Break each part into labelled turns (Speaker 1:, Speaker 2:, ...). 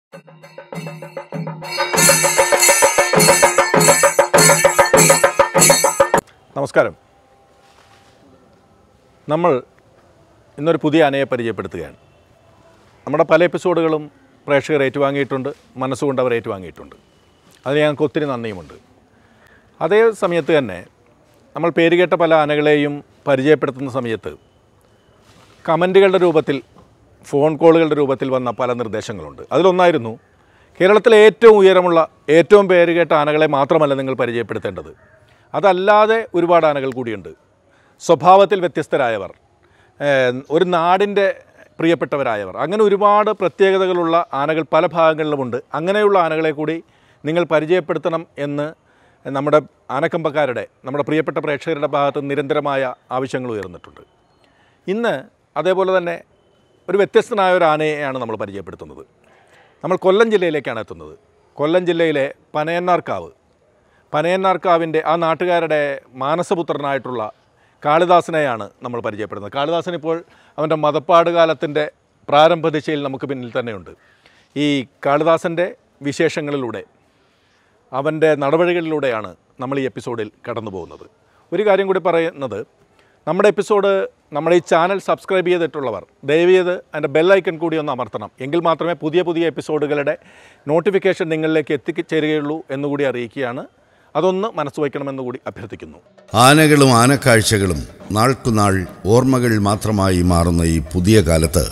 Speaker 1: നമസ്കാരം നമ്മൾ ഇന്നൊരു പുതിയ ആനയെ പരിചയപ്പെടുത്തുകയാണ് നമ്മുടെ പല എപ്പിസോഡുകളും പ്രേക്ഷകർ ഏറ്റുവാങ്ങിയിട്ടുണ്ട് മനസ്സുകൊണ്ട് അവർ ഏറ്റുവാങ്ങിയിട്ടുണ്ട് അതിന് ഞങ്ങൾക്ക് ഒത്തിരി നന്ദിയുമുണ്ട് അതേ സമയത്ത് തന്നെ നമ്മൾ പേരുകേട്ട പല ആനകളെയും പരിചയപ്പെടുത്തുന്ന സമയത്ത് കമൻറ്റുകളുടെ രൂപത്തിൽ ഫോൺ കോളുകളുടെ രൂപത്തിൽ വന്ന പല നിർദ്ദേശങ്ങളുണ്ട് അതിലൊന്നായിരുന്നു കേരളത്തിലെ ഏറ്റവും ഉയരമുള്ള ഏറ്റവും പേരുകേട്ട ആനകളെ മാത്രമല്ല നിങ്ങൾ പരിചയപ്പെടുത്തേണ്ടത് അതല്ലാതെ ഒരുപാട് ആനകൾ കൂടിയുണ്ട് സ്വഭാവത്തിൽ വ്യത്യസ്തരായവർ ഏഹ്, ഒരു നാടിൻ്റെ പ്രിയപ്പെട്ടവരായവർ അങ്ങനെ ഒരുപാട് പ്രത്യേകതകളുള്ള ആനകൾ പല ഭാഗങ്ങളിലുമുണ്ട് അങ്ങനെയുള്ള ആനകളെ കൂടി നിങ്ങൾ പരിചയപ്പെടുത്തണം എന്ന് നമ്മുടെ ആനക്കമ്പക്കാരുടെ നമ്മുടെ പ്രിയപ്പെട്ട പ്രേക്ഷകരുടെ ഭാഗത്ത് നിരന്തരമായ ആവശ്യങ്ങൾ ഉയർന്നിട്ടുണ്ട് ഇന്ന് അതേപോലെ തന്നെ ഒരു വ്യത്യസ്തനായ ഒരു ആനയെയാണ് നമ്മൾ പരിചയപ്പെടുത്തുന്നത് നമ്മൾ കൊല്ലം ജില്ലയിലേക്കാണ് എത്തുന്നത് കൊല്ലം ജില്ലയിലെ പനയന്നാർക്കാവ് പനയന്നാർക്കാവിൻ്റെ ആ നാട്ടുകാരുടെ മാനസപുത്രനായിട്ടുള്ള കാളിദാസനെയാണ് നമ്മൾ പരിചയപ്പെടുന്നത് കാളിദാസൻ ഇപ്പോൾ അവൻ്റെ മതപ്പാട് കാലത്തിൻ്റെ പ്രാരംഭ ദിശയിൽ നമുക്ക് പിന്നിൽ തന്നെയുണ്ട് ഈ കാളിദാസൻ്റെ വിശേഷങ്ങളിലൂടെ അവൻ്റെ നടപടികളിലൂടെയാണ് നമ്മൾ ഈ എപ്പിസോഡിൽ കടന്നു പോകുന്നത് ഒരു കാര്യം കൂടി പറയുന്നത് നമ്മുടെ എപ്പിസോഡ് നമ്മുടെ ഈ ചാനൽ സബ്സ്ക്രൈബ് ചെയ്തിട്ടുള്ളവർ ദയവ് ചെയ്ത് അതിൻ്റെ ബെല്ലൈക്കൺ കൂടി ഒന്ന് അമർത്തണം എങ്കിൽ മാത്രമേ പുതിയ പുതിയ എപ്പിസോഡുകളുടെ നോട്ടിഫിക്കേഷൻ നിങ്ങളിലേക്ക് എത്തിച്ചേരുകയുള്ളൂ എന്നുകൂടി അറിയിക്കുകയാണ് അതൊന്ന് മനസ്സ് വയ്ക്കണമെന്ന് കൂടി അഭ്യർത്ഥിക്കുന്നു
Speaker 2: ആനകളും ആനക്കാഴ്ചകളും നാൾക്കുനാൾ ഓർമ്മകൾ മാത്രമായി മാറുന്ന ഈ പുതിയ കാലത്ത്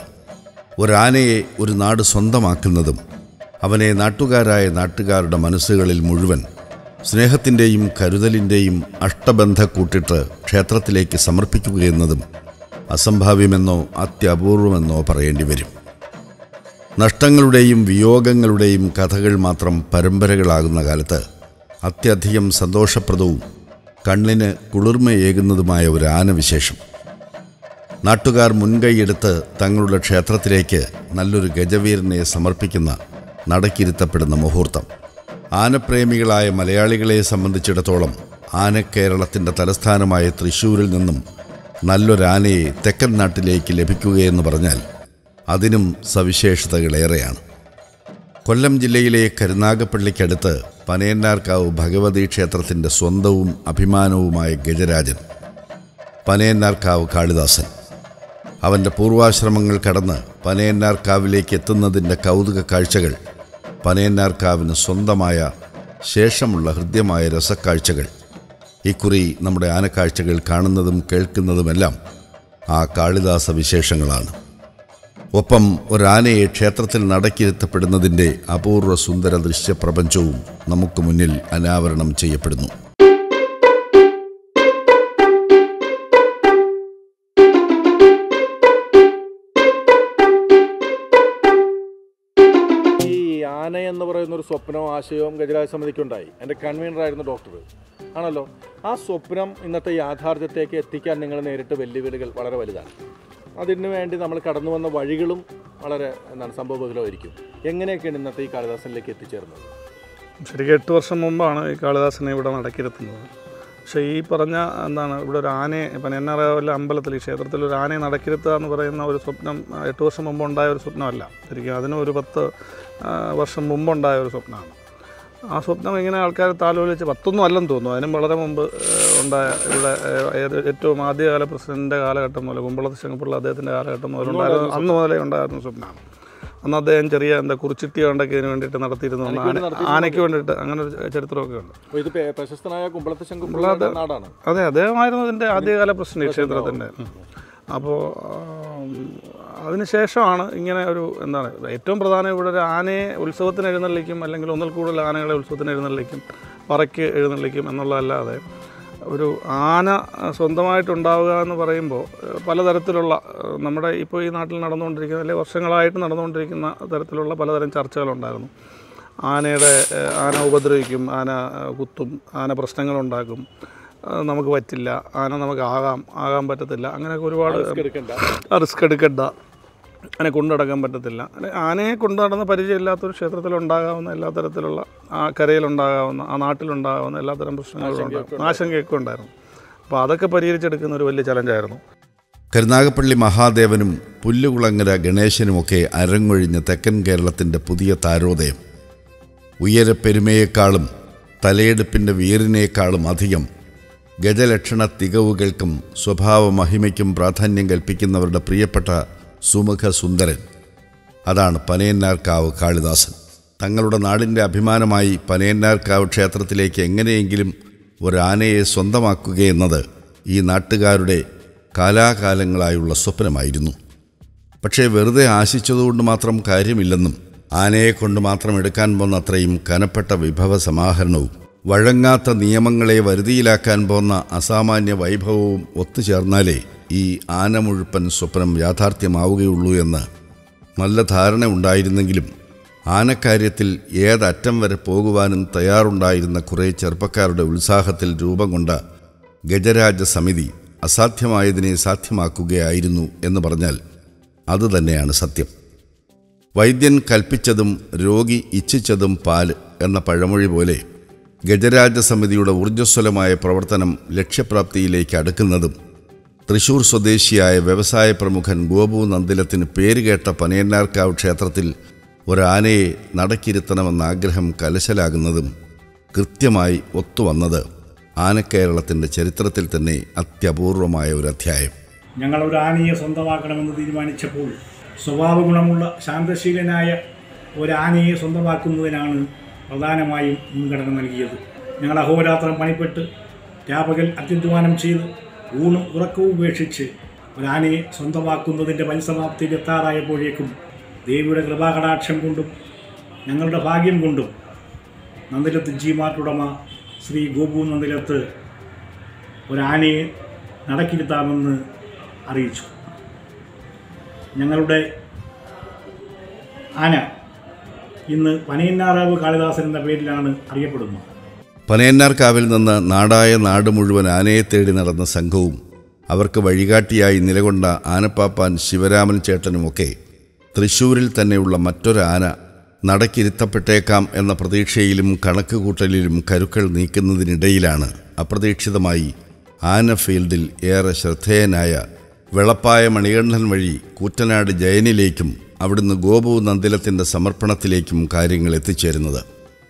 Speaker 2: ഒരാനയെ ഒരു നാട് സ്വന്തമാക്കുന്നതും അവനെ നാട്ടുകാരായ നാട്ടുകാരുടെ മനസ്സുകളിൽ മുഴുവൻ സ്നേഹത്തിൻ്റെയും കരുതലിൻ്റെയും അഷ്ടബന്ധ കൂട്ടിട്ട് ക്ഷേത്രത്തിലേക്ക് സമർപ്പിക്കുകയെന്നതും അസംഭാവ്യമെന്നോ അത്യപൂർവമെന്നോ പറയേണ്ടി വരും നഷ്ടങ്ങളുടെയും വിയോഗങ്ങളുടെയും കഥകൾ മാത്രം പരമ്പരകളാകുന്ന കാലത്ത് അത്യധികം സന്തോഷപ്രദവും കണ്ണിന് കുളിർമയേകുന്നതുമായ ഒരു ആനവിശേഷം നാട്ടുകാർ മുൻകൈയെടുത്ത് തങ്ങളുടെ ക്ഷേത്രത്തിലേക്ക് നല്ലൊരു ഗജവീരനെ സമർപ്പിക്കുന്ന നടക്കിരുത്തപ്പെടുന്ന മുഹൂർത്തം ആനപ്രേമികളായ മലയാളികളെ സംബന്ധിച്ചിടത്തോളം ആനക്കേരളത്തിൻ്റെ തലസ്ഥാനമായ തൃശ്ശൂരിൽ നിന്നും നല്ലൊരാനയെ തെക്കൻ നാട്ടിലേക്ക് ലഭിക്കുകയെന്ന് പറഞ്ഞാൽ അതിനും സവിശേഷതകളേറെയാണ് കൊല്ലം ജില്ലയിലെ കരുനാഗപ്പള്ളിക്കടുത്ത് പനയന്നാർക്കാവ് ഭഗവതി ക്ഷേത്രത്തിൻ്റെ സ്വന്തവും അഭിമാനവുമായ ഗജരാജൻ പനയന്നാർക്കാവ് കാളിദാസൻ അവൻ്റെ പൂർവാശ്രമങ്ങൾ കടന്ന് പനയന്നാർക്കാവിലേക്ക് എത്തുന്നതിൻ്റെ കൗതുക കാഴ്ചകൾ പനയന്നാർക്കാവിന് സ്വന്തമായ ശേഷമുള്ള ഹൃദ്യമായ രസക്കാഴ്ചകൾ ഇക്കുറി നമ്മുടെ ആനക്കാഴ്ചകൾ കാണുന്നതും കേൾക്കുന്നതുമെല്ലാം ആ കാളിദാസ വിശേഷങ്ങളാണ് ഒപ്പം ഒരാനയെ ക്ഷേത്രത്തിൽ നടക്കിരുത്തപ്പെടുന്നതിൻ്റെ അപൂർവ സുന്ദര ദൃശ്യപ്രപഞ്ചവും നമുക്ക് മുന്നിൽ അനാവരണം ചെയ്യപ്പെടുന്നു
Speaker 1: ഈ ആന എന്ന് പറയുന്ന ഒരു സ്വപ്നവും ആശയവും ഗജരാജ സമിതിക്കുണ്ടായി എൻ്റെ കൺവീനറായിരുന്നു ഡോക്ടർ ആണല്ലോ ആ സ്വപ്നം ഇന്നത്തെ യാഥാർത്ഥ്യത്തേക്ക് എത്തിക്കാൻ നിങ്ങൾ നേരിട്ട് വെല്ലുവിളികൾ വളരെ വലുതാണ് അതിനു വേണ്ടി നമ്മൾ കടന്നു വന്ന വഴികളും വളരെ എന്താണ് സംഭവബഹുലമായിരിക്കും എങ്ങനെയൊക്കെയാണ് ഇന്നത്തെ ഈ കാളിദാസനിലേക്ക് എത്തിച്ചേർന്നത്
Speaker 3: ശരിക്കും എട്ട് വർഷം മുമ്പാണ് ഈ കാളിദാസനെ ഇവിടെ നടക്കിരുത്തുന്നത് പക്ഷേ ഈ പറഞ്ഞ എന്താണ് ഇവിടെ ഒരു ആനയെ ഇപ്പം എന്നാറാവിലെ അമ്പലത്തിൽ ഈ ക്ഷേത്രത്തിൽ ഒരു ആനയെ നടക്കിരുത്തുക എന്ന് പറയുന്ന ഒരു സ്വപ്നം ആ, എട്ട് വർഷം മുമ്പ് ഉണ്ടായ ഒരു സ്വപ്നമല്ല ശരിക്കും അതിന് ഒരു പത്ത് ആ, വർഷം മുമ്പുണ്ടായ ഒരു സ്വപ്നമാണ് ആ സ്വപ്നം ഇങ്ങനെ ആൾക്കാർ താലോലിച്ച് പത്തൊന്നും അല്ലെന്ന് തോന്നുന്നു അതിനും വളരെ മുമ്പ് ആ, ഉണ്ടായ ഇവിടെ ആ, ഏത് ഏറ്റവും ആദ്യകാല പ്രസിഡന്റിൻ്റെ കാലഘട്ടം മുതൽ കുമ്പളത്ത് ശങ്കപ്പിള്ള അദ്ദേഹത്തിൻ്റെ കാലഘട്ടം മുതൽ ഉണ്ടായിരുന്നു അന്ന് മുതലേ ഉണ്ടായിരുന്ന സ്വപ്നമാണ് അന്ന് അദ്ദേഹം ചെറിയ എന്താ കുറിച്ചിട്ടി ഉണ്ടാക്കിയതിന് വേണ്ടിയിട്ട് നടത്തിയിരുന്നു ഒന്ന് ആന ആനയ്ക്ക് വേണ്ടിയിട്ട് അങ്ങനെ ഒരു ചരിത്രമൊക്കെ ഉണ്ട്
Speaker 1: അപ്പോൾ ഇത് പേ- പ്രശസ്തനായ കുമ്പളത്ത് ശങ്കുപിള്ളയുടെ നാടാണ്
Speaker 3: അതെ അദ്ദേഹമായിരുന്നു ഇതിൻ്റെ ആദ്യകാല പ്രസിഡന്റ് ഈ ക്ഷേത്രത്തിൻ്റെ അപ്പോൾ അതിനുശേഷമാണ് ഇങ്ങനെ ഒരു എന്താണ് ഏറ്റവും പ്രധാനം ഇവിടെ ഒരു ആനയെ ഉത്സവത്തിന് എഴുന്നള്ളിക്കും അല്ലെങ്കിൽ ഒന്നിൽ കൂടുതൽ ആനകളെ ഉത്സവത്തിന് എഴുന്നള്ളിക്കും പറയ്ക്ക് എഴുന്നള്ളിക്കും എന്നുള്ളതല്ലാതെ ഒരു ആന സ്വന്തമായിട്ടുണ്ടാവുക എന്ന് പറയുമ്പോൾ ഏഹ്, പലതരത്തിലുള്ള ഏഹ്, നമ്മുടെ ഇപ്പോൾ ഈ നാട്ടിൽ നടന്നുകൊണ്ടിരിക്കുന്ന അല്ലെങ്കിൽ വർഷങ്ങളായിട്ട് നടന്നുകൊണ്ടിരിക്കുന്ന തരത്തിലുള്ള പലതരം ചർച്ചകളുണ്ടായിരുന്നു ആനയുടെ ഏഹ്, ആന ഉപദ്രവിക്കും ആന ഏഹ്, കുത്തും ആന പ്രശ്നങ്ങളുണ്ടാക്കും ഏഹ്, നമുക്ക് പറ്റില്ല ആന നമുക്ക് ആകാം ആകാൻ പറ്റത്തില്ല അങ്ങനെയൊക്കെ ഒരുപാട്
Speaker 1: എടുക്കണ്ട
Speaker 3: റിസ്ക് എടുക്കണ്ട അതിനെ കൊണ്ടുനടക്കാൻ പറ്റത്തില്ല അല്ലെ ആനയെ കൊണ്ടു നടന്ന പരിചയമില്ലാത്തൊരു ക്ഷേത്രത്തിലുണ്ടാകാവുന്ന എല്ലാ തരത്തിലുള്ള ആ കരയിലുണ്ടാകാവുന്ന ആ നാട്ടിലുണ്ടാകാവുന്ന എല്ലാ തരം പ്രശ്നങ്ങളും ഉണ്ടാകും ആശങ്കയൊക്കെ ഉണ്ടായിരുന്നു അപ്പോൾ അതൊക്കെ പരിഹരിച്ചെടുക്കുന്ന ഒരു വലിയ ചലഞ്ചായിരുന്നു
Speaker 2: കരുനാഗപ്പള്ളി മഹാദേവനും പുല്ലുകുളങ്ങര ഗണേശനുമൊക്കെ അരങ്ങൊഴിഞ്ഞ തെക്കൻ കേരളത്തിൻ്റെ പുതിയ താരോദയം ഉയരപ്പെരുമയേക്കാളും തലയെടുപ്പിൻ്റെ വീറിനേക്കാളും അധികം ഗജലക്ഷണ തികവുകൾക്കും സ്വഭാവ മഹിമയ്ക്കും പ്രാധാന്യം കൽപ്പിക്കുന്നവരുടെ പ്രിയപ്പെട്ട സുമുഖ സുന്ദരൻ അതാണ് പനയന്നാർക്കാവ് കാളിദാസൻ തങ്ങളുടെ നാടിൻ്റെ അഭിമാനമായി പനയന്നാർക്കാവ് ക്ഷേത്രത്തിലേക്ക് എങ്ങനെയെങ്കിലും ഒരാനയെ സ്വന്തമാക്കുകയെന്നത് ഈ നാട്ടുകാരുടെ കാലാകാലങ്ങളായുള്ള സ്വപ്നമായിരുന്നു പക്ഷേ വെറുതെ ആശിച്ചതുകൊണ്ട് മാത്രം കാര്യമില്ലെന്നും ആനയെ കൊണ്ട് മാത്രം എടുക്കാൻ പോന്ന അത്രയും കനപ്പെട്ട വിഭവ സമാഹരണവും വഴങ്ങാത്ത നിയമങ്ങളെ വരുതിയിലാക്കാൻ പോന്ന അസാമാന്യ വൈഭവവും ഒത്തുചേർന്നാലേ ഈ ആന മുഴുപ്പൻ സ്വപ്നം യാഥാർത്ഥ്യമാവുകയുള്ളൂ എന്ന് നല്ല ധാരണ ഉണ്ടായിരുന്നെങ്കിലും ആനക്കാര്യത്തിൽ ഏതറ്റം വരെ പോകുവാനും തയ്യാറുണ്ടായിരുന്ന കുറേ ചെറുപ്പക്കാരുടെ ഉത്സാഹത്തിൽ രൂപം കൊണ്ട ഗജരാജ സമിതി അസാധ്യമായതിനെ സാധ്യമാക്കുകയായിരുന്നു എന്ന് പറഞ്ഞാൽ അതുതന്നെയാണ് സത്യം വൈദ്യൻ കൽപ്പിച്ചതും രോഗി ഇച്ഛിച്ചതും പാല് എന്ന പഴമൊഴി പോലെ ഗജരാജ സമിതിയുടെ ഊർജ്ജസ്വലമായ പ്രവർത്തനം ലക്ഷ്യപ്രാപ്തിയിലേക്ക് അടുക്കുന്നതും തൃശൂർ സ്വദേശിയായ വ്യവസായ പ്രമുഖൻ ഗോപു നന്ദിലത്തിന് പേരുകേട്ട പനയന്നാർക്കാവ് ക്ഷേത്രത്തിൽ ഒരാനയെ നടക്കിരുത്തണമെന്ന ആഗ്രഹം കലശലാകുന്നതും കൃത്യമായി ഒത്തുവന്നത് ആനക്കേരളത്തിൻ്റെ ചരിത്രത്തിൽ തന്നെ അത്യപൂർവമായ ഒരു അധ്യായം
Speaker 4: ഞങ്ങൾ ഒരു ആനയെ സ്വന്തമാക്കണമെന്ന് തീരുമാനിച്ചപ്പോൾ സ്വഭാവ ഗുണമുള്ള ശാന്തശീലനായ ഒരു ആനയെ സ്വന്തമാക്കുന്നതിനാണ് പ്രധാനമായും മുൻഗണന നൽകിയത് ഞങ്ങൾ അഹോരാത്രം പണിപ്പെട്ട് രാപകൽ അത്യധ്വാനം ചെയ്ത് ഊണും ഉറക്കവും ഉപേക്ഷിച്ച് ഒരു ആനയെ സ്വന്തമാക്കുന്നതിൻ്റെ പരിസമാപ്തിയിൽ എത്താറായപ്പോഴേക്കും ദേവിയുടെ കൃപാകടാക്ഷം കൊണ്ടും ഞങ്ങളുടെ ഭാഗ്യം കൊണ്ടും നന്ദിലത്ത് ജി മാർട്ടുടമ ശ്രീ ഗോപു നന്ദിലത്ത് ഒരാനയെ നടക്കിരുത്താമെന്ന് അറിയിച്ചു ഞങ്ങളുടെ ആന ഇന്ന് പനയന്നാറാവ് കാളിദാസൻ എന്ന പേരിലാണ് അറിയപ്പെടുന്നത്
Speaker 2: പനയന്നാർക്കാവിൽ നിന്ന് നാടായ നാട് മുഴുവൻ ആനയെ തേടി നടന്ന സംഘവും അവർക്ക് വഴികാട്ടിയായി നിലകൊണ്ട ആനപ്പാപ്പാൻ ശിവരാമൻ ചേട്ടനുമൊക്കെ തൃശ്ശൂരിൽ തന്നെയുള്ള മറ്റൊരു ആന നടക്കിരുത്തപ്പെട്ടേക്കാം എന്ന പ്രതീക്ഷയിലും കണക്കുകൂട്ടലിലും കരുക്കൾ നീക്കുന്നതിനിടയിലാണ് അപ്രതീക്ഷിതമായി ആന ഫീൽഡിൽ ഏറെ ശ്രദ്ധേയനായ വെളപ്പായ മണികണ്ഠൻ വഴി കൂറ്റനാട് ജയനിലേക്കും അവിടുന്ന് ഗോപു നന്ദിലത്തിൻ്റെ സമർപ്പണത്തിലേക്കും കാര്യങ്ങൾ എത്തിച്ചേരുന്നത്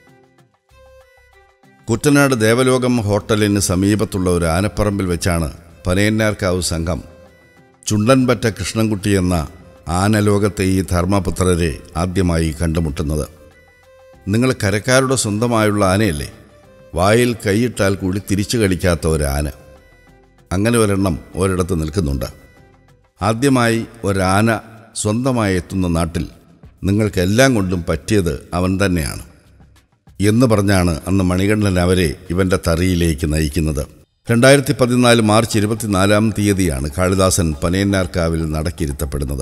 Speaker 2: കുട്ടനാട് ദേവലോകം ഹോട്ടലിന് സമീപത്തുള്ള ഒരു ആനപ്പറമ്പിൽ വെച്ചാണ് പനയന്നാർക്കാവ് സംഘം ചുണ്ടൻപറ്റ കൃഷ്ണൻകുട്ടി എന്ന ആനലോകത്തെ ഈ ധർമ്മപുത്രരെ ആദ്യമായി കണ്ടുമുട്ടുന്നത് നിങ്ങൾ കരക്കാരുടെ സ്വന്തമായുള്ള ആനയല്ലേ വായിൽ കൈയിട്ടാൽ കൂടി തിരിച്ചു കളിക്കാത്ത ഒരു ആന അങ്ങനെ ഒരെണ്ണം ഒരിടത്ത് നിൽക്കുന്നുണ്ട് ആദ്യമായി ഒരാന സ്വന്തമായി എത്തുന്ന നാട്ടിൽ നിങ്ങൾക്കെല്ലാം കൊണ്ടും പറ്റിയത് അവൻ തന്നെയാണ് എന്ന് പറഞ്ഞാണ് അന്ന് മണികണ്ഠൻ അവരെ ഇവൻ്റെ തറിയിലേക്ക് നയിക്കുന്നത് രണ്ടായിരത്തി പതിനാല് മാർച്ച് ഇരുപത്തിനാലാം തീയതിയാണ് കാളിദാസൻ പനയന്നാർക്കാവിൽ നടക്കിരുത്തപ്പെടുന്നത്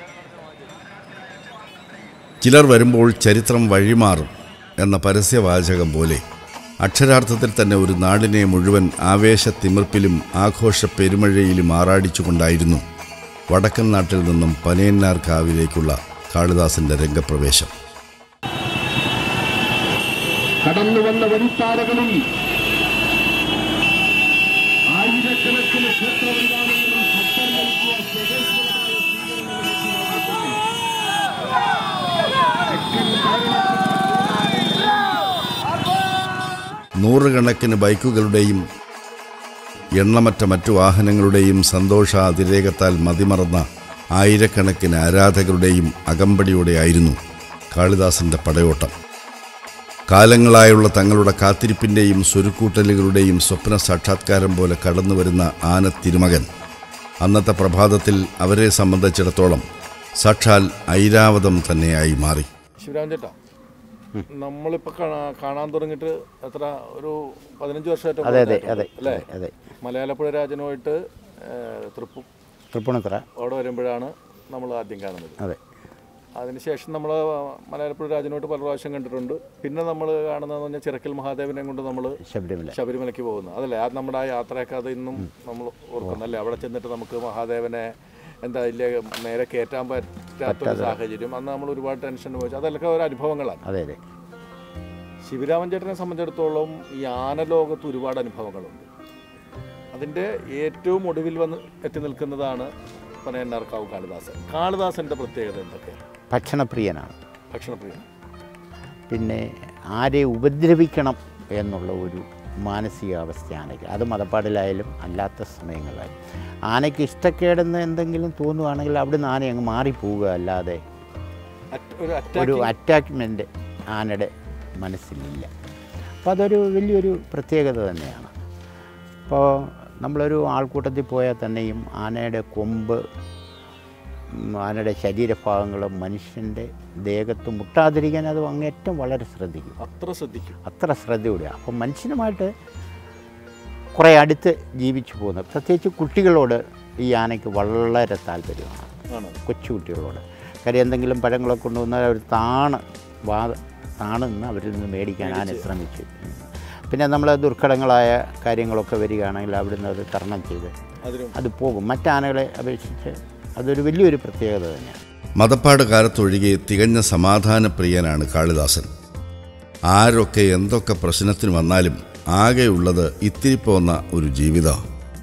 Speaker 2: ചിലർ വരുമ്പോൾ ചരിത്രം വഴിമാറും എന്ന പരസ്യവാചകം പോലെ അക്ഷരാർത്ഥത്തിൽ തന്നെ ഒരു നാടിനെ മുഴുവൻ ആവേശത്തിമിർപ്പിലും ആഘോഷ പെരുമഴയിലും ആറാടിച്ചുകൊണ്ടായിരുന്നു വടക്കൻ നാട്ടിൽ നിന്നും പനയന്നാർക്കാവിലേക്കുള്ള കാളിദാസന്റെ രംഗപ്രവേശം
Speaker 5: കടന്നു വന്ന വഴിത്താരകളിൽ ആയിരക്കണക്കിന് ക്ഷേത്രവൈതാനങ്ങളും ഭക്തർ നൽകിയ സ്വദേശികളായ സ്വീകരണങ്ങൾ
Speaker 2: നൂറുകണക്കിന് ബൈക്കുകളുടെയും എണ്ണമറ്റ മറ്റു വാഹനങ്ങളുടെയും സന്തോഷ അതിരേകത്താൽ മതിമറന്ന ആയിരക്കണക്കിന് ആരാധകരുടെയും അകമ്പടിയോടെയായിരുന്നു കാളിദാസന്റെ പടയോട്ടം കാലങ്ങളായുള്ള തങ്ങളുടെ കാത്തിരിപ്പിൻ്റെയും സ്വരുക്കൂട്ടലുകളുടെയും സ്വപ്ന സാക്ഷാത്കാരം പോലെ കടന്നു വരുന്ന ആന തിരുമകൻ അന്നത്തെ പ്രഭാതത്തിൽ അവരെ സംബന്ധിച്ചിടത്തോളം സാക്ഷാൽ ഐരാവതം തന്നെയായി മാറി
Speaker 1: ശിവരാമൻ ചേട്ടാ നമ്മളിപ്പോൾ കാണാൻ തുടങ്ങിയിട്ട് എത്ര ഒരു പതിനഞ്ച് വർഷമായിട്ട്
Speaker 6: അതെ അതെ അതെ
Speaker 1: അല്ലേ
Speaker 6: അതെ
Speaker 1: മലയാളപ്പുഴ രാജനുമായിട്ട് തൃപ്പു
Speaker 6: തൃപ്പൂണിത്തറ
Speaker 1: അവിടെ വരുമ്പോഴാണ് നമ്മൾ ആദ്യം കാണുന്നത്
Speaker 6: അതെ
Speaker 1: അതിനുശേഷം നമ്മൾ മലയാളപ്പുഴ രാജനുമായിട്ട് പല പ്രാവശ്യം കണ്ടിട്ടുണ്ട് പിന്നെ നമ്മൾ കാണുന്നതെന്ന് പറഞ്ഞാൽ ചിറക്കൽ മഹാദേവനെ കൊണ്ട് നമ്മൾ
Speaker 6: ശബരിമല
Speaker 1: ശബരിമലയ്ക്ക് പോകുന്നത് അതല്ലേ ആ നമ്മുടെ ആ യാത്രയൊക്കെ അത് ഇന്നും നമ്മൾ ഓർക്കുന്നല്ലേ അവിടെ ചെന്നിട്ട് നമുക്ക് മഹാദേവനെ എന്താ ഇല്ല നേരെ കയറ്റാൻ പറ്റാത്തൊരു സാഹചര്യം അന്ന് നമ്മൾ ഒരുപാട് ടെൻഷൻ പോയി അതൊക്കെ ഒരു അനുഭവങ്ങളാണ്
Speaker 6: അതെ അതെ
Speaker 1: ശിവരാമൻ ചേട്ടനെ സംബന്ധിച്ചിടത്തോളം ഈ ആനലോകത്ത് ഒരുപാട് അനുഭവങ്ങളുണ്ട് അതിൻ്റെ ഏറ്റവും ഒടുവിൽ വന്ന് എത്തി നിൽക്കുന്നതാണ് പനയന്നാർക്കാവ് കാളിദാസൻ കാളിദാസൻ്റെ പ്രത്യേകത എന്തൊക്കെയാണ്
Speaker 6: ഭക്ഷണപ്രിയനാണ്
Speaker 1: ഭക്ഷണപ്രിയൻ
Speaker 6: പിന്നെ ആരെ ഉപദ്രവിക്കണം എന്നുള്ള ഒരു മാനസികാവസ്ഥ ആനയ്ക്ക് അത് മതപ്പാടിലായാലും അല്ലാത്ത സമയങ്ങളിലായാലും ആനയ്ക്ക് ഇഷ്ടക്കേടെന്ന് എന്തെങ്കിലും തോന്നുവാണെങ്കിൽ അവിടുന്ന് ആന അങ്ങ് മാറിപ്പോവുക അല്ലാതെ
Speaker 1: അറ്റ്- ഒരു
Speaker 6: ഒരു
Speaker 1: അറ്റാക്ക്
Speaker 6: അറ്റാച്ച്മെൻറ്റ് ആനയുടെ മനസ്സിലില്ല അപ്പോൾ അതൊരു വലിയൊരു പ്രത്യേകത തന്നെയാണ് അപ്പോൾ നമ്മളൊരു ആൾക്കൂട്ടത്തിൽ പോയാൽ തന്നെയും ആനയുടെ കൊമ്പ് ഉം, ആനയുടെ ശരീരഭാഗങ്ങൾ മനുഷ്യൻ്റെ ദേഹത്ത് മുട്ടാതിരിക്കാൻ അത് അങ്ങേറ്റം വളരെ ശ്രദ്ധിക്കും
Speaker 1: അത്ര ശ്രദ്ധിക്കും
Speaker 6: അത്ര ശ്രദ്ധയോടെ അപ്പം മനുഷ്യനുമായിട്ട് കുറേ അടുത്ത് ജീവിച്ചു പോകുന്നത് പ്രത്യേകിച്ച് കുട്ടികളോട് ഈ ആനയ്ക്ക് വളരെ താല്പര്യമാണ്
Speaker 1: ആണ്
Speaker 6: കൊച്ചുകുട്ടികളോട് കാര്യം എന്തെങ്കിലും പഴങ്ങളൊക്കെ കൊണ്ടുവന്നാൽ അവർ താണ് വാ താണെന്ന് അവരിൽ നിന്ന് മേടിക്കാൻ ആന ശ്രമിച്ചു ഉം. പിന്നെ നമ്മൾ ദുർഘടങ്ങളായ കാര്യങ്ങളൊക്കെ വരികയാണെങ്കിൽ അവിടുന്ന് അത് തരണം ചെയ്ത്
Speaker 1: അതിനും
Speaker 6: അത് പോകും മറ്റാനകളെ അപേക്ഷിച്ച് അതൊരു വലിയൊരു പ്രത്യേകത തന്നെയാണ്
Speaker 2: മതപ്പാട് കാലത്തൊഴികെ തികഞ്ഞ സമാധാനപ്രിയനാണ് കാളിദാസൻ ആരൊക്കെ എന്തൊക്കെ പ്രശ്നത്തിന് വന്നാലും ആകെയുള്ളത് ഇത്തിരി പോന്ന ഒരു ജീവിതം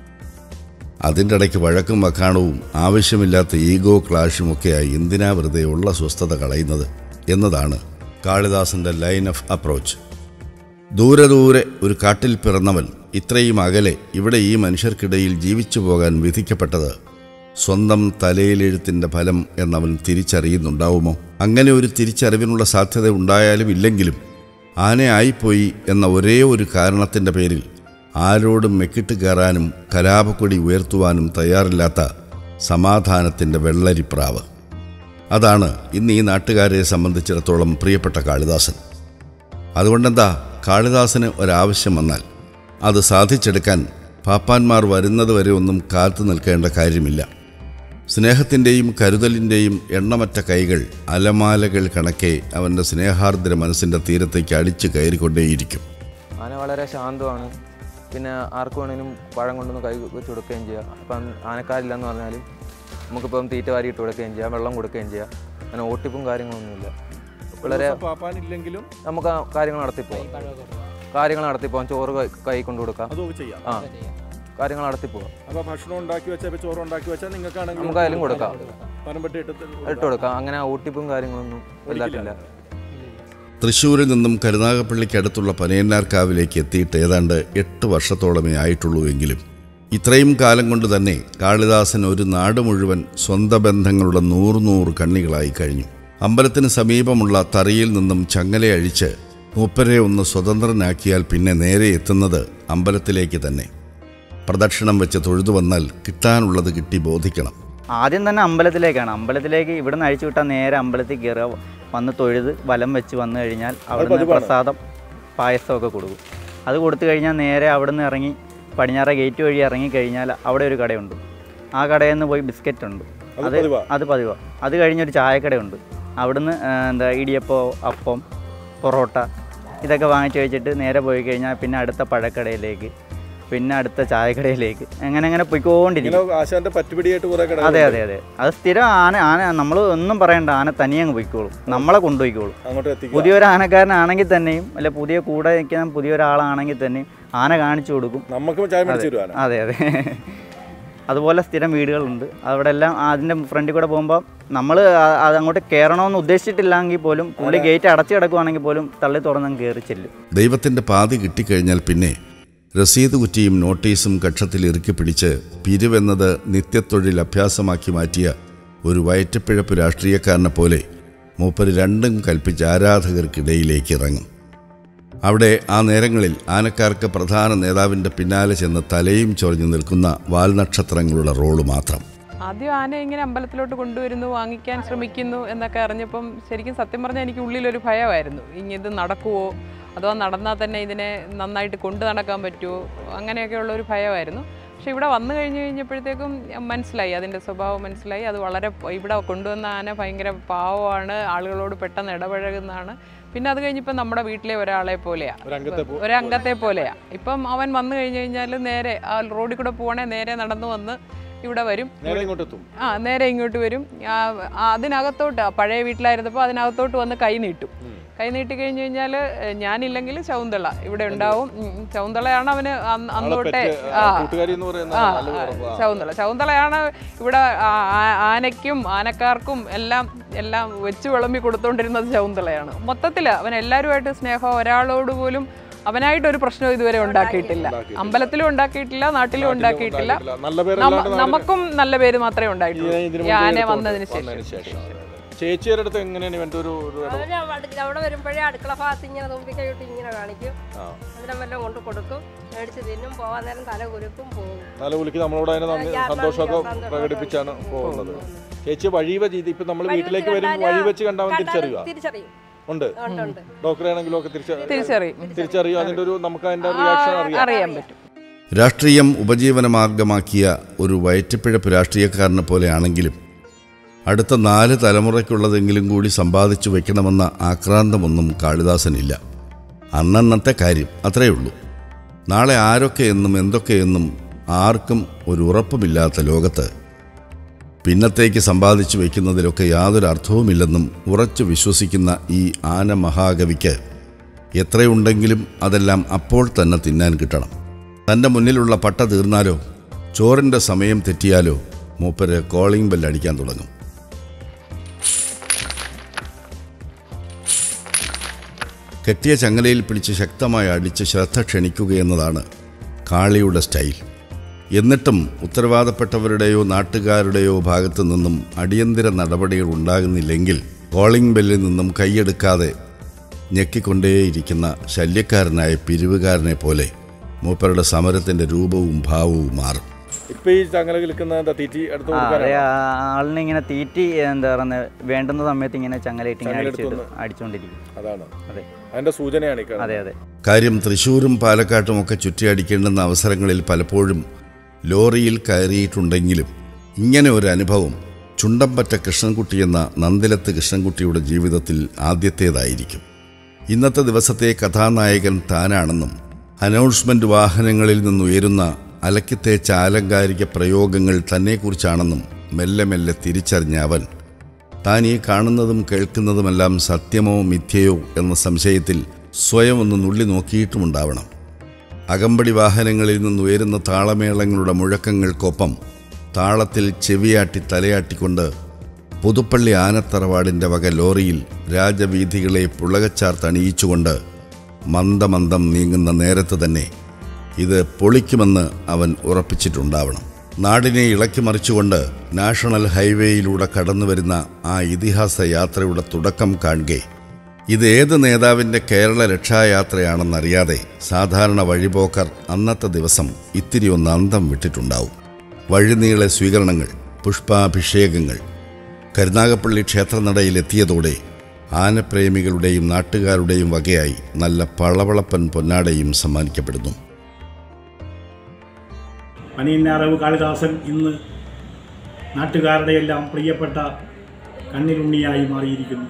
Speaker 2: അതിൻ്റെ ഇടയ്ക്ക് വഴക്കും വക്കാണവും ആവശ്യമില്ലാത്ത ഈഗോ ക്ലാഷുമൊക്കെയായി എന്തിനാ വെറുതെ ഉള്ള സ്വസ്ഥത കളയുന്നത് എന്നതാണ് കാളിദാസൻ്റെ ലൈൻ ഓഫ് അപ്രോച്ച് ദൂരെ ദൂരെ ഒരു കാട്ടിൽ പിറന്നവൻ ഇത്രയും അകലെ ഇവിടെ ഈ മനുഷ്യർക്കിടയിൽ ജീവിച്ചു പോകാൻ വിധിക്കപ്പെട്ടത് സ്വന്തം തലയിലെഴുത്തിൻ്റെ ഫലം എന്നവൻ തിരിച്ചറിയുന്നുണ്ടാവുമോ അങ്ങനെ ഒരു തിരിച്ചറിവിനുള്ള സാധ്യത ഉണ്ടായാലും ഇല്ലെങ്കിലും ആനയായിപ്പോയി എന്ന ഒരേ ഒരു കാരണത്തിൻ്റെ പേരിൽ ആരോടും മെക്കിട്ട് കയറാനും കലാപക്കൊടി ഉയർത്തുവാനും തയ്യാറില്ലാത്ത സമാധാനത്തിൻ്റെ വെള്ളരിപ്രാവ് അതാണ് ഇന്ന് ഈ നാട്ടുകാരെ സംബന്ധിച്ചിടത്തോളം പ്രിയപ്പെട്ട കാളിദാസൻ അതുകൊണ്ടെന്താ കാളിദാസന് ഒരാവശ്യം വന്നാൽ അത് സാധിച്ചെടുക്കാൻ പാപ്പാന്മാർ വരുന്നത് വരെ ഒന്നും കാത്തു നിൽക്കേണ്ട കാര്യമില്ല സ്നേഹത്തിൻ്റെയും കരുതലിൻ്റെയും എണ്ണമറ്റ കൈകൾ അലമാലകൾ കണക്കെ അവൻ്റെ സ്നേഹാർദ്ര മനസ്സിൻ്റെ തീരത്തേക്ക് അടിച്ചു കയറിക്കൊണ്ടേയിരിക്കും
Speaker 7: ആന വളരെ ശാന്തമാണ് പിന്നെ ആർക്ക് വേണേലും പഴം കൊണ്ടൊന്ന് കൈ വെച്ച് കൊടുക്കുകയും ചെയ്യാം അപ്പം ആനക്കാരില്ലെന്ന് പറഞ്ഞാൽ നമുക്കിപ്പം തീറ്റ വാരി ഇട്ട് കൊടുക്കുകയും ചെയ്യാം വെള്ളം കൊടുക്കുകയും ചെയ്യാം അങ്ങനെ ഓട്ടിപ്പും കാര്യങ്ങളൊന്നുമില്ല വളരെ
Speaker 1: പാപ്പാനില്ലെങ്കിലും
Speaker 7: നമുക്ക് ആ കാര്യങ്ങൾ നടത്തിപ്പോവാം കാര്യങ്ങൾ നടത്തിപ്പോവാം ചോറ് കൈ- കൈ കൊണ്ട് കൊടുക്കാം
Speaker 1: അതും ചെയ്യാം
Speaker 7: ആ കാര്യങ്ങൾ നടത്തിപ്പോവാം
Speaker 1: അപ്പോൾ ഭക്ഷണം ഉണ്ടാക്കി വെച്ചാൽ ഇപ്പോൾ ചോറ് ഉണ്ടാക്കി വെച്ചാൽ നിങ്ങൾക്കാണെങ്കിൽ
Speaker 7: നമുക്ക് അതിലും കൊടുക്കാം
Speaker 1: പനമ്പട്ടി ഇട്ട്
Speaker 7: ഇട്ട് കൊടുക്കാം അങ്ങനെ ഓട്ടിപ്പും കാര്യങ്ങളൊന്നും വലുതായിട്ടില്ല
Speaker 2: തൃശ്ശൂരിൽ നിന്നും കരുനാഗപ്പള്ളിക്കടുത്തുള്ള പനയന്നാർക്കാവിലേക്ക് എത്തിയിട്ട് ഏതാണ്ട് എട്ട് വർഷത്തോളമേ ആയിട്ടുള്ളൂ എങ്കിലും ഇത്രയും കാലം കൊണ്ട് തന്നെ കാളിദാസൻ ഒരു നാട് മുഴുവൻ സ്വന്തം ബന്ധങ്ങളുടെ നൂറ് നൂറ് കണ്ണികളായി കഴിഞ്ഞു അമ്പലത്തിന് സമീപമുള്ള തറിയിൽ നിന്നും ചങ്ങല അഴിച്ച് മൂപ്പരെ ഒന്ന് സ്വതന്ത്രനാക്കിയാൽ പിന്നെ നേരെ എത്തുന്നത് അമ്പലത്തിലേക്ക് തന്നെ പ്രദക്ഷിണം വെച്ച് തൊഴുതു വന്നാൽ കിട്ടാനുള്ളത് കിട്ടി ബോധിക്കണം
Speaker 8: ആദ്യം തന്നെ അമ്പലത്തിലേക്കാണ് അമ്പലത്തിലേക്ക് ഇവിടുന്ന് അഴിച്ചു വിട്ടാൽ നേരെ അമ്പലത്തിൽ കയറുക വന്ന് തൊഴുത് വലം വെച്ച് വന്നു കഴിഞ്ഞാൽ അവിടുന്ന് പ്രസാദം പായസമൊക്കെ കൊടുക്കും അത് കൊടുത്തു കഴിഞ്ഞാൽ നേരെ അവിടുന്ന് ഇറങ്ങി പടിഞ്ഞാറ ഗേറ്റ് വഴി ഇറങ്ങി കഴിഞ്ഞാൽ അവിടെ ഒരു കടയുണ്ട് ആ കടയിൽ നിന്ന് പോയി ബിസ്ക്കറ്റ് ഉണ്ട് അത് അത് പതിവാണ് അത് കഴിഞ്ഞൊരു ചായക്കടയുണ്ട് അവിടുന്ന് ആ, എന്താ ഇടിയപ്പം അപ്പം പൊറോട്ട ഇതൊക്കെ വാങ്ങിച്ച് വെച്ചിട്ട് നേരെ പോയി കഴിഞ്ഞാൽ പിന്നെ അടുത്ത പഴക്കടയിലേക്ക് പിന്നെ അടുത്ത ചായക്കടയിലേക്ക് അങ്ങനെ അങ്ങനെ പോയിക്കൊണ്ടിരിക്കും
Speaker 1: ഇങ്ങനെ ആശാന്റെ പറ്റുപിടിയായിട്ട് കുറെ കട
Speaker 8: അതെ അതെ അതെ അത് സ്ഥിരം ആന ആന നമ്മൾ ഒന്നും പറയണ്ട ആന തനിയെ അങ്ങ് പോയിക്കോളും നമ്മളെ കൊണ്ടുപോയിക്കോളും
Speaker 1: അങ്ങോട്ട് എത്തിക്കുക
Speaker 8: പുതിയൊരു ആനക്കാരനാണെങ്കിൽ തന്നെയും അല്ലെ പുതിയ കൂടെ നിൽക്കുന്ന പുതിയൊരാളാണെങ്കിൽ തന്നെയും ആന കാണിച്ചു കൊടുക്കും
Speaker 1: നമുക്ക് ചായ മേടിച്ചു തരുവാനാ
Speaker 8: അതെ അതെ അതുപോലെ സ്ഥിരം വീടുകളുണ്ട് അവിടെ എല്ലാം അതിൻ്റെ ഫ്രണ്ടിൽ കൂടെ പോകുമ്പോൾ നമ്മൾ അത് അങ്ങോട്ട് കയറണമെന്ന് ഉദ്ദേശിച്ചിട്ടില്ലെങ്കിൽ പോലും പുള്ളി ഗേറ്റ് അടച്ചു കിടക്കുവാണെങ്കിൽ പോലും തള്ളി തുറന്നങ്ങ് കയറി ചെല്ലും
Speaker 2: ദൈവത്തിൻ്റെ പാതി കിട്ടിക്കഴിഞ്ഞാൽ പിന്നെ രസീത് കുറ്റിയും നോട്ടീസും കക്ഷത്തിൽ ഇറുക്കി പിടിച്ച് പിരിവെന്നത് നിത്യത്തൊഴിൽ അഭ്യാസമാക്കി മാറ്റിയ ഒരു വയറ്റപ്പിഴപ്പ് രാഷ്ട്രീയക്കാരനെ പോലെ മൂപ്പര് രണ്ടും കൽപ്പിച്ച് ആരാധകർക്കിടയിലേക്ക് ഇറങ്ങും അവിടെ ആ നേരങ്ങളിൽ ആനക്കാർക്ക് പ്രധാന നേതാവിൻ്റെ പിന്നാലെ ചെന്ന് തലയും ചൊറിഞ്ഞു നിൽക്കുന്ന വാൽനക്ഷത്രങ്ങളുടെ റോള് മാത്രം
Speaker 9: ആദ്യം ആന ഇങ്ങനെ അമ്പലത്തിലോട്ട് കൊണ്ടുവരുന്നു വാങ്ങിക്കാൻ ശ്രമിക്കുന്നു എന്നൊക്കെ അറിഞ്ഞപ്പം ശരിക്കും സത്യം പറഞ്ഞാൽ എനിക്ക് ഉള്ളിലൊരു ഭയമായിരുന്നു ഇനി ഇത് നടക്കുമോ അഥവാ നടന്നാൽ തന്നെ ഇതിനെ നന്നായിട്ട് കൊണ്ടു നടക്കാൻ പറ്റുമോ അങ്ങനെയൊക്കെയുള്ള ഒരു ഭയമായിരുന്നു പക്ഷെ ഇവിടെ വന്നു കഴിഞ്ഞ് കഴിഞ്ഞപ്പോഴത്തേക്കും മനസ്സിലായി അതിൻ്റെ സ്വഭാവം മനസ്സിലായി അത് വളരെ പ- ഇവിടെ കൊണ്ടുവന്ന ആന ഭയങ്കര പാവമാണ് ആളുകളോട് പെട്ടെന്ന് ഇടപഴകുന്നതാണ് പിന്നെ അത് കഴിഞ്ഞിപ്പോൾ നമ്മുടെ വീട്ടിലെ ഒരാളെ പോലെയാണ്
Speaker 1: ഒരംഗത്തെ പോ-
Speaker 9: ഒരംഗത്തെ പോലെയാ ഇപ്പം അവൻ വന്നു കഴിഞ്ഞ് കഴിഞ്ഞാൽ നേരെ ആ റോഡിൽ കൂടെ പോകണേ നേരെ നടന്നു വന്ന് ഇവിടെ വരും
Speaker 1: നേരെ ഇങ്ങോട്ട് എത്തും
Speaker 9: ആ നേരെ ഇങ്ങോട്ട് വരും ആ, ആ, അതിനകത്തോട്ട് ആ പഴയ വീട്ടിലായിരുന്നപ്പോൾ അതിനകത്തോട്ട് വന്ന് കൈ നീട്ടും കൈ നീട്ടി കഴിഞ്ഞ് കഴിഞ്ഞാൽ ഞാനില്ലെങ്കിൽ ശൗന്തള ഇവിടെ ഉണ്ടാവും ഉം, ശൗന്തളയാണ് അവന് അന്ന് അന്ന് തൊട്ടേ ആ
Speaker 1: കൂട്ടുകാരി എന്ന് പറയുന്ന
Speaker 9: ആ,
Speaker 1: നല്ല
Speaker 9: ആ,
Speaker 1: ഉറപ്പാ.
Speaker 9: ശകുന്തള ശകുന്തളയാണ് ഇവിടെ ആ- ആ- ആനയ്ക്കും ആനക്കാർക്കും എല്ലാം എല്ലാം വെച്ച് വിളമ്പി കൊടുത്തോണ്ടിരുന്നത് ശകുന്തളയാണ് മൊത്തത്തിൽ അവൻ എല്ലാവരുമായിട്ട് സ്നേഹം ഒരാളോട് പോലും അവനായിട്ട് ഒരു പ്രശ്നം ഇതുവരെ ഉണ്ടാക്കിയിട്ടില്ല അമ്പലത്തിലും ഉണ്ടാക്കിയിട്ടില്ല നാട്ടിലും ഉണ്ടാക്കിയിട്ടില്ല
Speaker 1: നല്ല പേര്
Speaker 9: നമ്മ-
Speaker 1: അല്ലാണ്ട്
Speaker 9: നമുക്കും നല്ല പേര് മാത്രമേ
Speaker 1: ഇതിന്
Speaker 9: ഉണ്ടായിട്ടുള്ളൂ
Speaker 1: ഇതിന്
Speaker 9: ഈ ആന
Speaker 1: മുന്നേ
Speaker 9: വന്നതിന്
Speaker 1: വന്നതിന്
Speaker 9: ശേഷം
Speaker 1: ശേഷം ചേച്ചിയുടെ അടുത്ത് എങ്ങനെയാണ് ഇവന്റെ ഒരു ഒരു ഇടപെടൽ?
Speaker 10: അവന് അടുക്ക- അവിടെ വരുമ്പോഴേ അടുക്കള ഭാഗത്ത് ഇങ്ങനെ തുമ്പിക്കൈയിട്ട് ഇങ്ങനെ കാണിക്കും
Speaker 1: ആ.
Speaker 10: അതിനും വല്ലതും കൊണ്ട് കൊടുക്കും മേടിച്ച് തിന്നും പോകാൻ നേരം തല കുലുക്കും പോകും
Speaker 1: തലകുലുക്കി നമ്മളോട് അതിന് നന്ദി
Speaker 10: ഞാൻ
Speaker 1: സന്തോഷമൊക്കെ
Speaker 10: സന്തോഷം
Speaker 1: പ്രകടിപ്പിച്ചാണ് പോകുന്നത് ചേച്ചി വഴി വെച്ച് ഇത് ഇപ്പൊ നമ്മൾ
Speaker 10: വഴി
Speaker 1: വീട്ടിലേക്ക്
Speaker 10: വെച്ച്
Speaker 1: വരും
Speaker 10: കണ്ടാല്
Speaker 1: വഴി വെച്ച് കണ്ടാൽ
Speaker 10: കണ്ടാല്
Speaker 1: തിരിച്ചറിയുക
Speaker 10: തിരിച്ചറിയും
Speaker 1: ഉണ്ട്
Speaker 10: ഉണ്ട്, ഉണ്ട്.
Speaker 1: ഡോക്ടറെ ആണെങ്കിലും ഒക്കെ തിരിച്ചറിയും
Speaker 9: തിരിച്ചറിയും
Speaker 1: തിരിച്ചറിയും അതിന്റെ ഒരു നമുക്ക് അതിന്റെ റിയാക്ഷൻ അറിയാം
Speaker 9: അറിയാൻ പറ്റും
Speaker 2: രാഷ്ട്രീയം ഉപജീവന മാർഗമാക്കിയ ഒരു വയറ്റിപ്പിഴപ്പ് രാഷ്ട്രീയക്കാരനെ പോലെയാണെങ്കിലും അടുത്ത നാല് തലമുറയ്ക്കുള്ളതെങ്കിലും കൂടി സമ്പാദിച്ചു വെക്കണമെന്ന ആക്രാന്തമൊന്നും കാളിദാസനില്ല അന്നന്നത്തെ കാര്യം അത്രയേ ഉള്ളൂ നാളെ ആരൊക്കെയെന്നും എന്തൊക്കെയെന്നും ആർക്കും ഒരു ഉറപ്പുമില്ലാത്ത ലോകത്ത് പിന്നത്തേക്ക് സമ്പാദിച്ചു വയ്ക്കുന്നതിലൊക്കെ യാതൊരു അർത്ഥവുമില്ലെന്നും ഉറച്ചു വിശ്വസിക്കുന്ന ഈ ആന മഹാകവിക്ക് എത്രയുണ്ടെങ്കിലും അതെല്ലാം അപ്പോൾ തന്നെ തിന്നാൻ കിട്ടണം തൻ്റെ മുന്നിലുള്ള പട്ട തീർന്നാലോ ചോറിൻ്റെ സമയം തെറ്റിയാലോ മൂപ്പര് കോളിംഗ് ബെൽ അടിക്കാൻ തുടങ്ങും കെട്ടിയ ചങ്ങലയിൽ പിടിച്ച് ശക്തമായി അടിച്ച് ശ്രദ്ധ ക്ഷണിക്കുകയെന്നതാണ് കാളിയുടെ സ്റ്റൈൽ എന്നിട്ടും ഉത്തരവാദപ്പെട്ടവരുടെയോ നാട്ടുകാരുടെയോ ഭാഗത്തു നിന്നും അടിയന്തര നടപടികൾ ഉണ്ടാകുന്നില്ലെങ്കിൽ കോളിംഗ് ബെല്ലിൽ നിന്നും കൈയെടുക്കാതെ ഞെക്കിക്കൊണ്ടേയിരിക്കുന്ന ശല്യക്കാരനായ പിരിവുകാരനെ പോലെ മൂപ്പരുടെ സമരത്തിൻ്റെ രൂപവും ഭാവവും മാറും
Speaker 1: ഇപ്പൊ ഈ ചങ്ങല കിളിക്കുന്ന എന്താ തീറ്റി എടുത്ത്
Speaker 8: ആ അതെ
Speaker 1: കൊടുക്കാനാണ്
Speaker 8: ആ ആളിനെ ഇങ്ങനെ തീറ്റി എന്താ പറയുന്നത് വേണ്ടുന്ന സമയത്ത് ഇങ്ങനെ ചങ്ങലയിട്ട് ഇങ്ങനെ
Speaker 1: ചങ്ങലെടുത്ത്
Speaker 8: അടിച്ചിട്ട്
Speaker 1: ഒന്ന്
Speaker 8: അടിച്ചുകൊണ്ടിരിക്കും
Speaker 1: അതാണ്
Speaker 8: അതെ
Speaker 1: അതിന്റെ സൂചനയാണ് ഈ കാണുന്നത്.
Speaker 8: അതെ അതെ
Speaker 2: കാര്യം തൃശ്ശൂരും പാലക്കാട്ടും ഒക്കെ ചുറ്റിയടിക്കേണ്ടുന്ന അവസരങ്ങളിൽ പലപ്പോഴും ലോറിയിൽ കയറിയിട്ടുണ്ടെങ്കിലും ഇങ്ങനെ ഒരു അനുഭവം ചുണ്ടമ്പറ്റ കൃഷ്ണൻകുട്ടി എന്ന നന്ദിലത്ത് കൃഷ്ണൻകുട്ടിയുടെ ജീവിതത്തിൽ ആദ്യത്തേതായിരിക്കും ഇന്നത്തെ ദിവസത്തെ കഥാനായകൻ താനാണെന്നും അനൗൺസ്മെന്റ് വാഹനങ്ങളിൽ നിന്നുയരുന്ന അലക്കിത്തേച്ച ആലങ്കാരിക പ്രയോഗങ്ങൾ തന്നെക്കുറിച്ചാണെന്നും മെല്ലെ മെല്ലെ തിരിച്ചറിഞ്ഞ അവൻ താൻ ഈ കാണുന്നതും കേൾക്കുന്നതുമെല്ലാം സത്യമോ മിഥ്യയോ എന്ന സംശയത്തിൽ സ്വയം ഒന്ന് നുള്ളി നോക്കിയിട്ടുമുണ്ടാവണം അകമ്പടി വാഹനങ്ങളിൽ നിന്നുയരുന്ന താളമേളങ്ങളുടെ മുഴക്കങ്ങൾക്കൊപ്പം താളത്തിൽ ചെവിയാട്ടി തലയാട്ടിക്കൊണ്ട് പുതുപ്പള്ളി ആനത്തറവാടിൻ്റെ വക ലോറിയിൽ രാജവീഥികളെ പുളകച്ചാർത്തണിയിച്ചുകൊണ്ട് മന്ദമന്ദം നീങ്ങുന്ന നേരത്ത് തന്നെ ഇത് പൊളിക്കുമെന്ന് അവൻ ഉറപ്പിച്ചിട്ടുണ്ടാവണം നാടിനെ ഇളക്കി മറിച്ചുകൊണ്ട് നാഷണൽ ഹൈവേയിലൂടെ കടന്നുവരുന്ന ആ ഇതിഹാസ യാത്രയുടെ തുടക്കം കാണുകെ ഇത് ഏത് നേതാവിൻ്റെ കേരള രക്ഷായാത്രയാണെന്നറിയാതെ സാധാരണ വഴിപോക്കർ അന്നത്തെ ദിവസം ഇത്തിരി ഒന്ന് അന്തം വിട്ടിട്ടുണ്ടാവും വഴിനീളെ സ്വീകരണങ്ങൾ പുഷ്പാഭിഷേകങ്ങൾ കരുനാഗപ്പള്ളി ക്ഷേത്രനടയിലെത്തിയതോടെ ആനപ്രേമികളുടെയും നാട്ടുകാരുടെയും വകയായി നല്ല പളവളപ്പൻ പൊന്നാടയും സമ്മാനിക്കപ്പെടുന്നു
Speaker 4: പനിയന്നാറവ് കാളിദാസൻ ഇന്ന് നാട്ടുകാരുടെ എല്ലാം പ്രിയപ്പെട്ട കണ്ണിലുണ്ണിയായി മാറിയിരിക്കുന്നു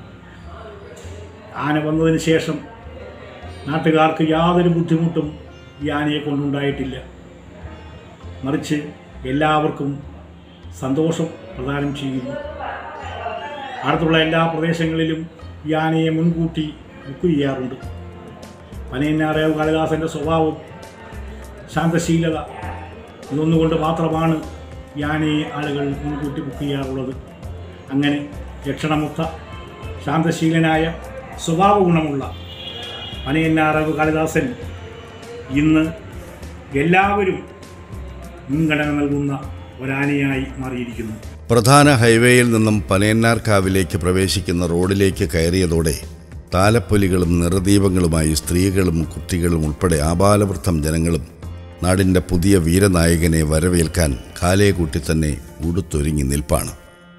Speaker 4: ആന വന്നതിന് ശേഷം നാട്ടുകാർക്ക് യാതൊരു ബുദ്ധിമുട്ടും ഈ ആനയെ കൊണ്ടുണ്ടായിട്ടില്ല മറിച്ച് എല്ലാവർക്കും സന്തോഷം പ്രദാനം ചെയ്യുന്നു അടുത്തുള്ള എല്ലാ പ്രദേശങ്ങളിലും ഈ ആനയെ മുൻകൂട്ടി ബുക്ക് ചെയ്യാറുണ്ട് പനയന്നാറേവ് കാളിദാസൻ്റെ സ്വഭാവം ശാന്തശീലത ഇതൊന്നുകൊണ്ട് മാത്രമാണ് ഈ ആനയെ ആളുകൾ മുൻകൂട്ടി ബുക്ക് ചെയ്യാറുള്ളത് അങ്ങനെ ലക്ഷണമുക്ത ശാന്തശീലനായ സ്വഭാവ ഗുണമുള്ള പനയന്നാറവ് കാളിദാസൻ ഇന്ന് എല്ലാവരും മുൻഗണന നൽകുന്ന ഒരാനയായി മാറിയിരിക്കുന്നു
Speaker 2: പ്രധാന ഹൈവേയിൽ നിന്നും പനയന്നാർക്കാവിലേക്ക് പ്രവേശിക്കുന്ന റോഡിലേക്ക് കയറിയതോടെ താലപ്പൊലികളും നിറദീപങ്ങളുമായി സ്ത്രീകളും കുട്ടികളും ഉൾപ്പെടെ ആബാലവൃദ്ധം ജനങ്ങളും നാടിൻ്റെ പുതിയ വീരനായകനെ വരവേൽക്കാൻ കാലയെ കൂട്ടി തന്നെ ഉടുത്തൊരുങ്ങി നിൽപ്പാണ്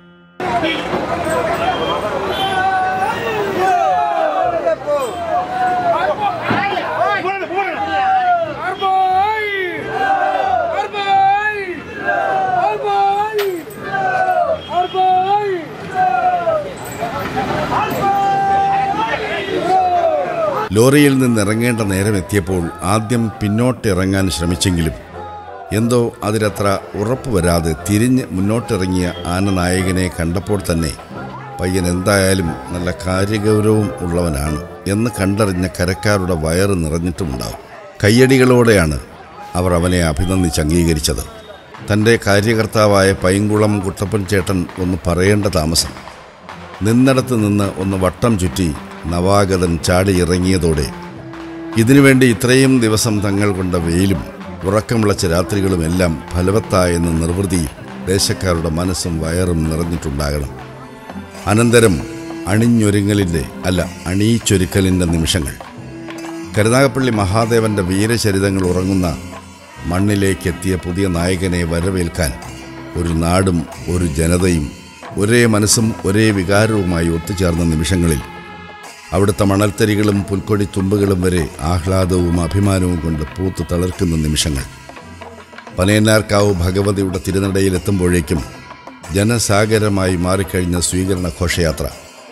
Speaker 2: ലോറിയിൽ നിന്നിറങ്ങേണ്ട നേരം എത്തിയപ്പോൾ ആദ്യം പിന്നോട്ടിറങ്ങാൻ ശ്രമിച്ചെങ്കിലും എന്തോ അതിലത്ര ഉറപ്പ് വരാതെ തിരിഞ്ഞ് മുന്നോട്ടിറങ്ങിയ ആനനായകനെ കണ്ടപ്പോൾ തന്നെ പയ്യൻ എന്തായാലും നല്ല കാര്യഗൗരവം ഉള്ളവനാണ് എന്ന് കണ്ടറിഞ്ഞ കരക്കാരുടെ വയറ് നിറഞ്ഞിട്ടുമുണ്ടാവും കയ്യടികളോടെയാണ് അവർ അവനെ അഭിനന്ദിച്ച് അംഗീകരിച്ചത് തൻ്റെ കാര്യകർത്താവായ പൈങ്കുളം കുട്ടപ്പൻ ചേട്ടൻ ഒന്ന് പറയേണ്ട താമസം നിന്നിടത്ത് നിന്ന് ഒന്ന് വട്ടം ചുറ്റി നവാഗതൻ ചാടി ഇറങ്ങിയതോടെ ഇതിനുവേണ്ടി ഇത്രയും ദിവസം തങ്ങൾ കൊണ്ട വെയിലും ഉറക്കം വിളച്ച രാത്രികളുമെല്ലാം ഫലവത്തായെന്ന് നിർവൃതിയിൽ ദേശക്കാരുടെ മനസ്സും വയറും നിറഞ്ഞിട്ടുണ്ടാകണം അനന്തരം അണിഞ്ഞൊരുങ്ങലിൻ്റെ അല്ല അണിയിച്ചൊരുക്കലിൻ്റെ നിമിഷങ്ങൾ കരുനാഗപ്പള്ളി മഹാദേവന്റെ വീരചരിതങ്ങൾ ഉറങ്ങുന്ന മണ്ണിലേക്ക് എത്തിയ പുതിയ നായകനെ വരവേൽക്കാൻ ഒരു നാടും ഒരു ജനതയും ഒരേ മനസ്സും ഒരേ വികാരവുമായി ഒത്തുചേർന്ന നിമിഷങ്ങളിൽ അവിടുത്തെ മണൽത്തരികളും പുൽക്കൊടി തുമ്പുകളും വരെ ആഹ്ലാദവും അഭിമാനവും കൊണ്ട് പൂത്തു തളർക്കുന്ന നിമിഷങ്ങൾ പനയന്നാർക്കാവ് ഭഗവതിയുടെ തിരുനടയിലെത്തുമ്പോഴേക്കും ജനസാഗരമായി മാറിക്കഴിഞ്ഞ സ്വീകരണ ഘോഷയാത്ര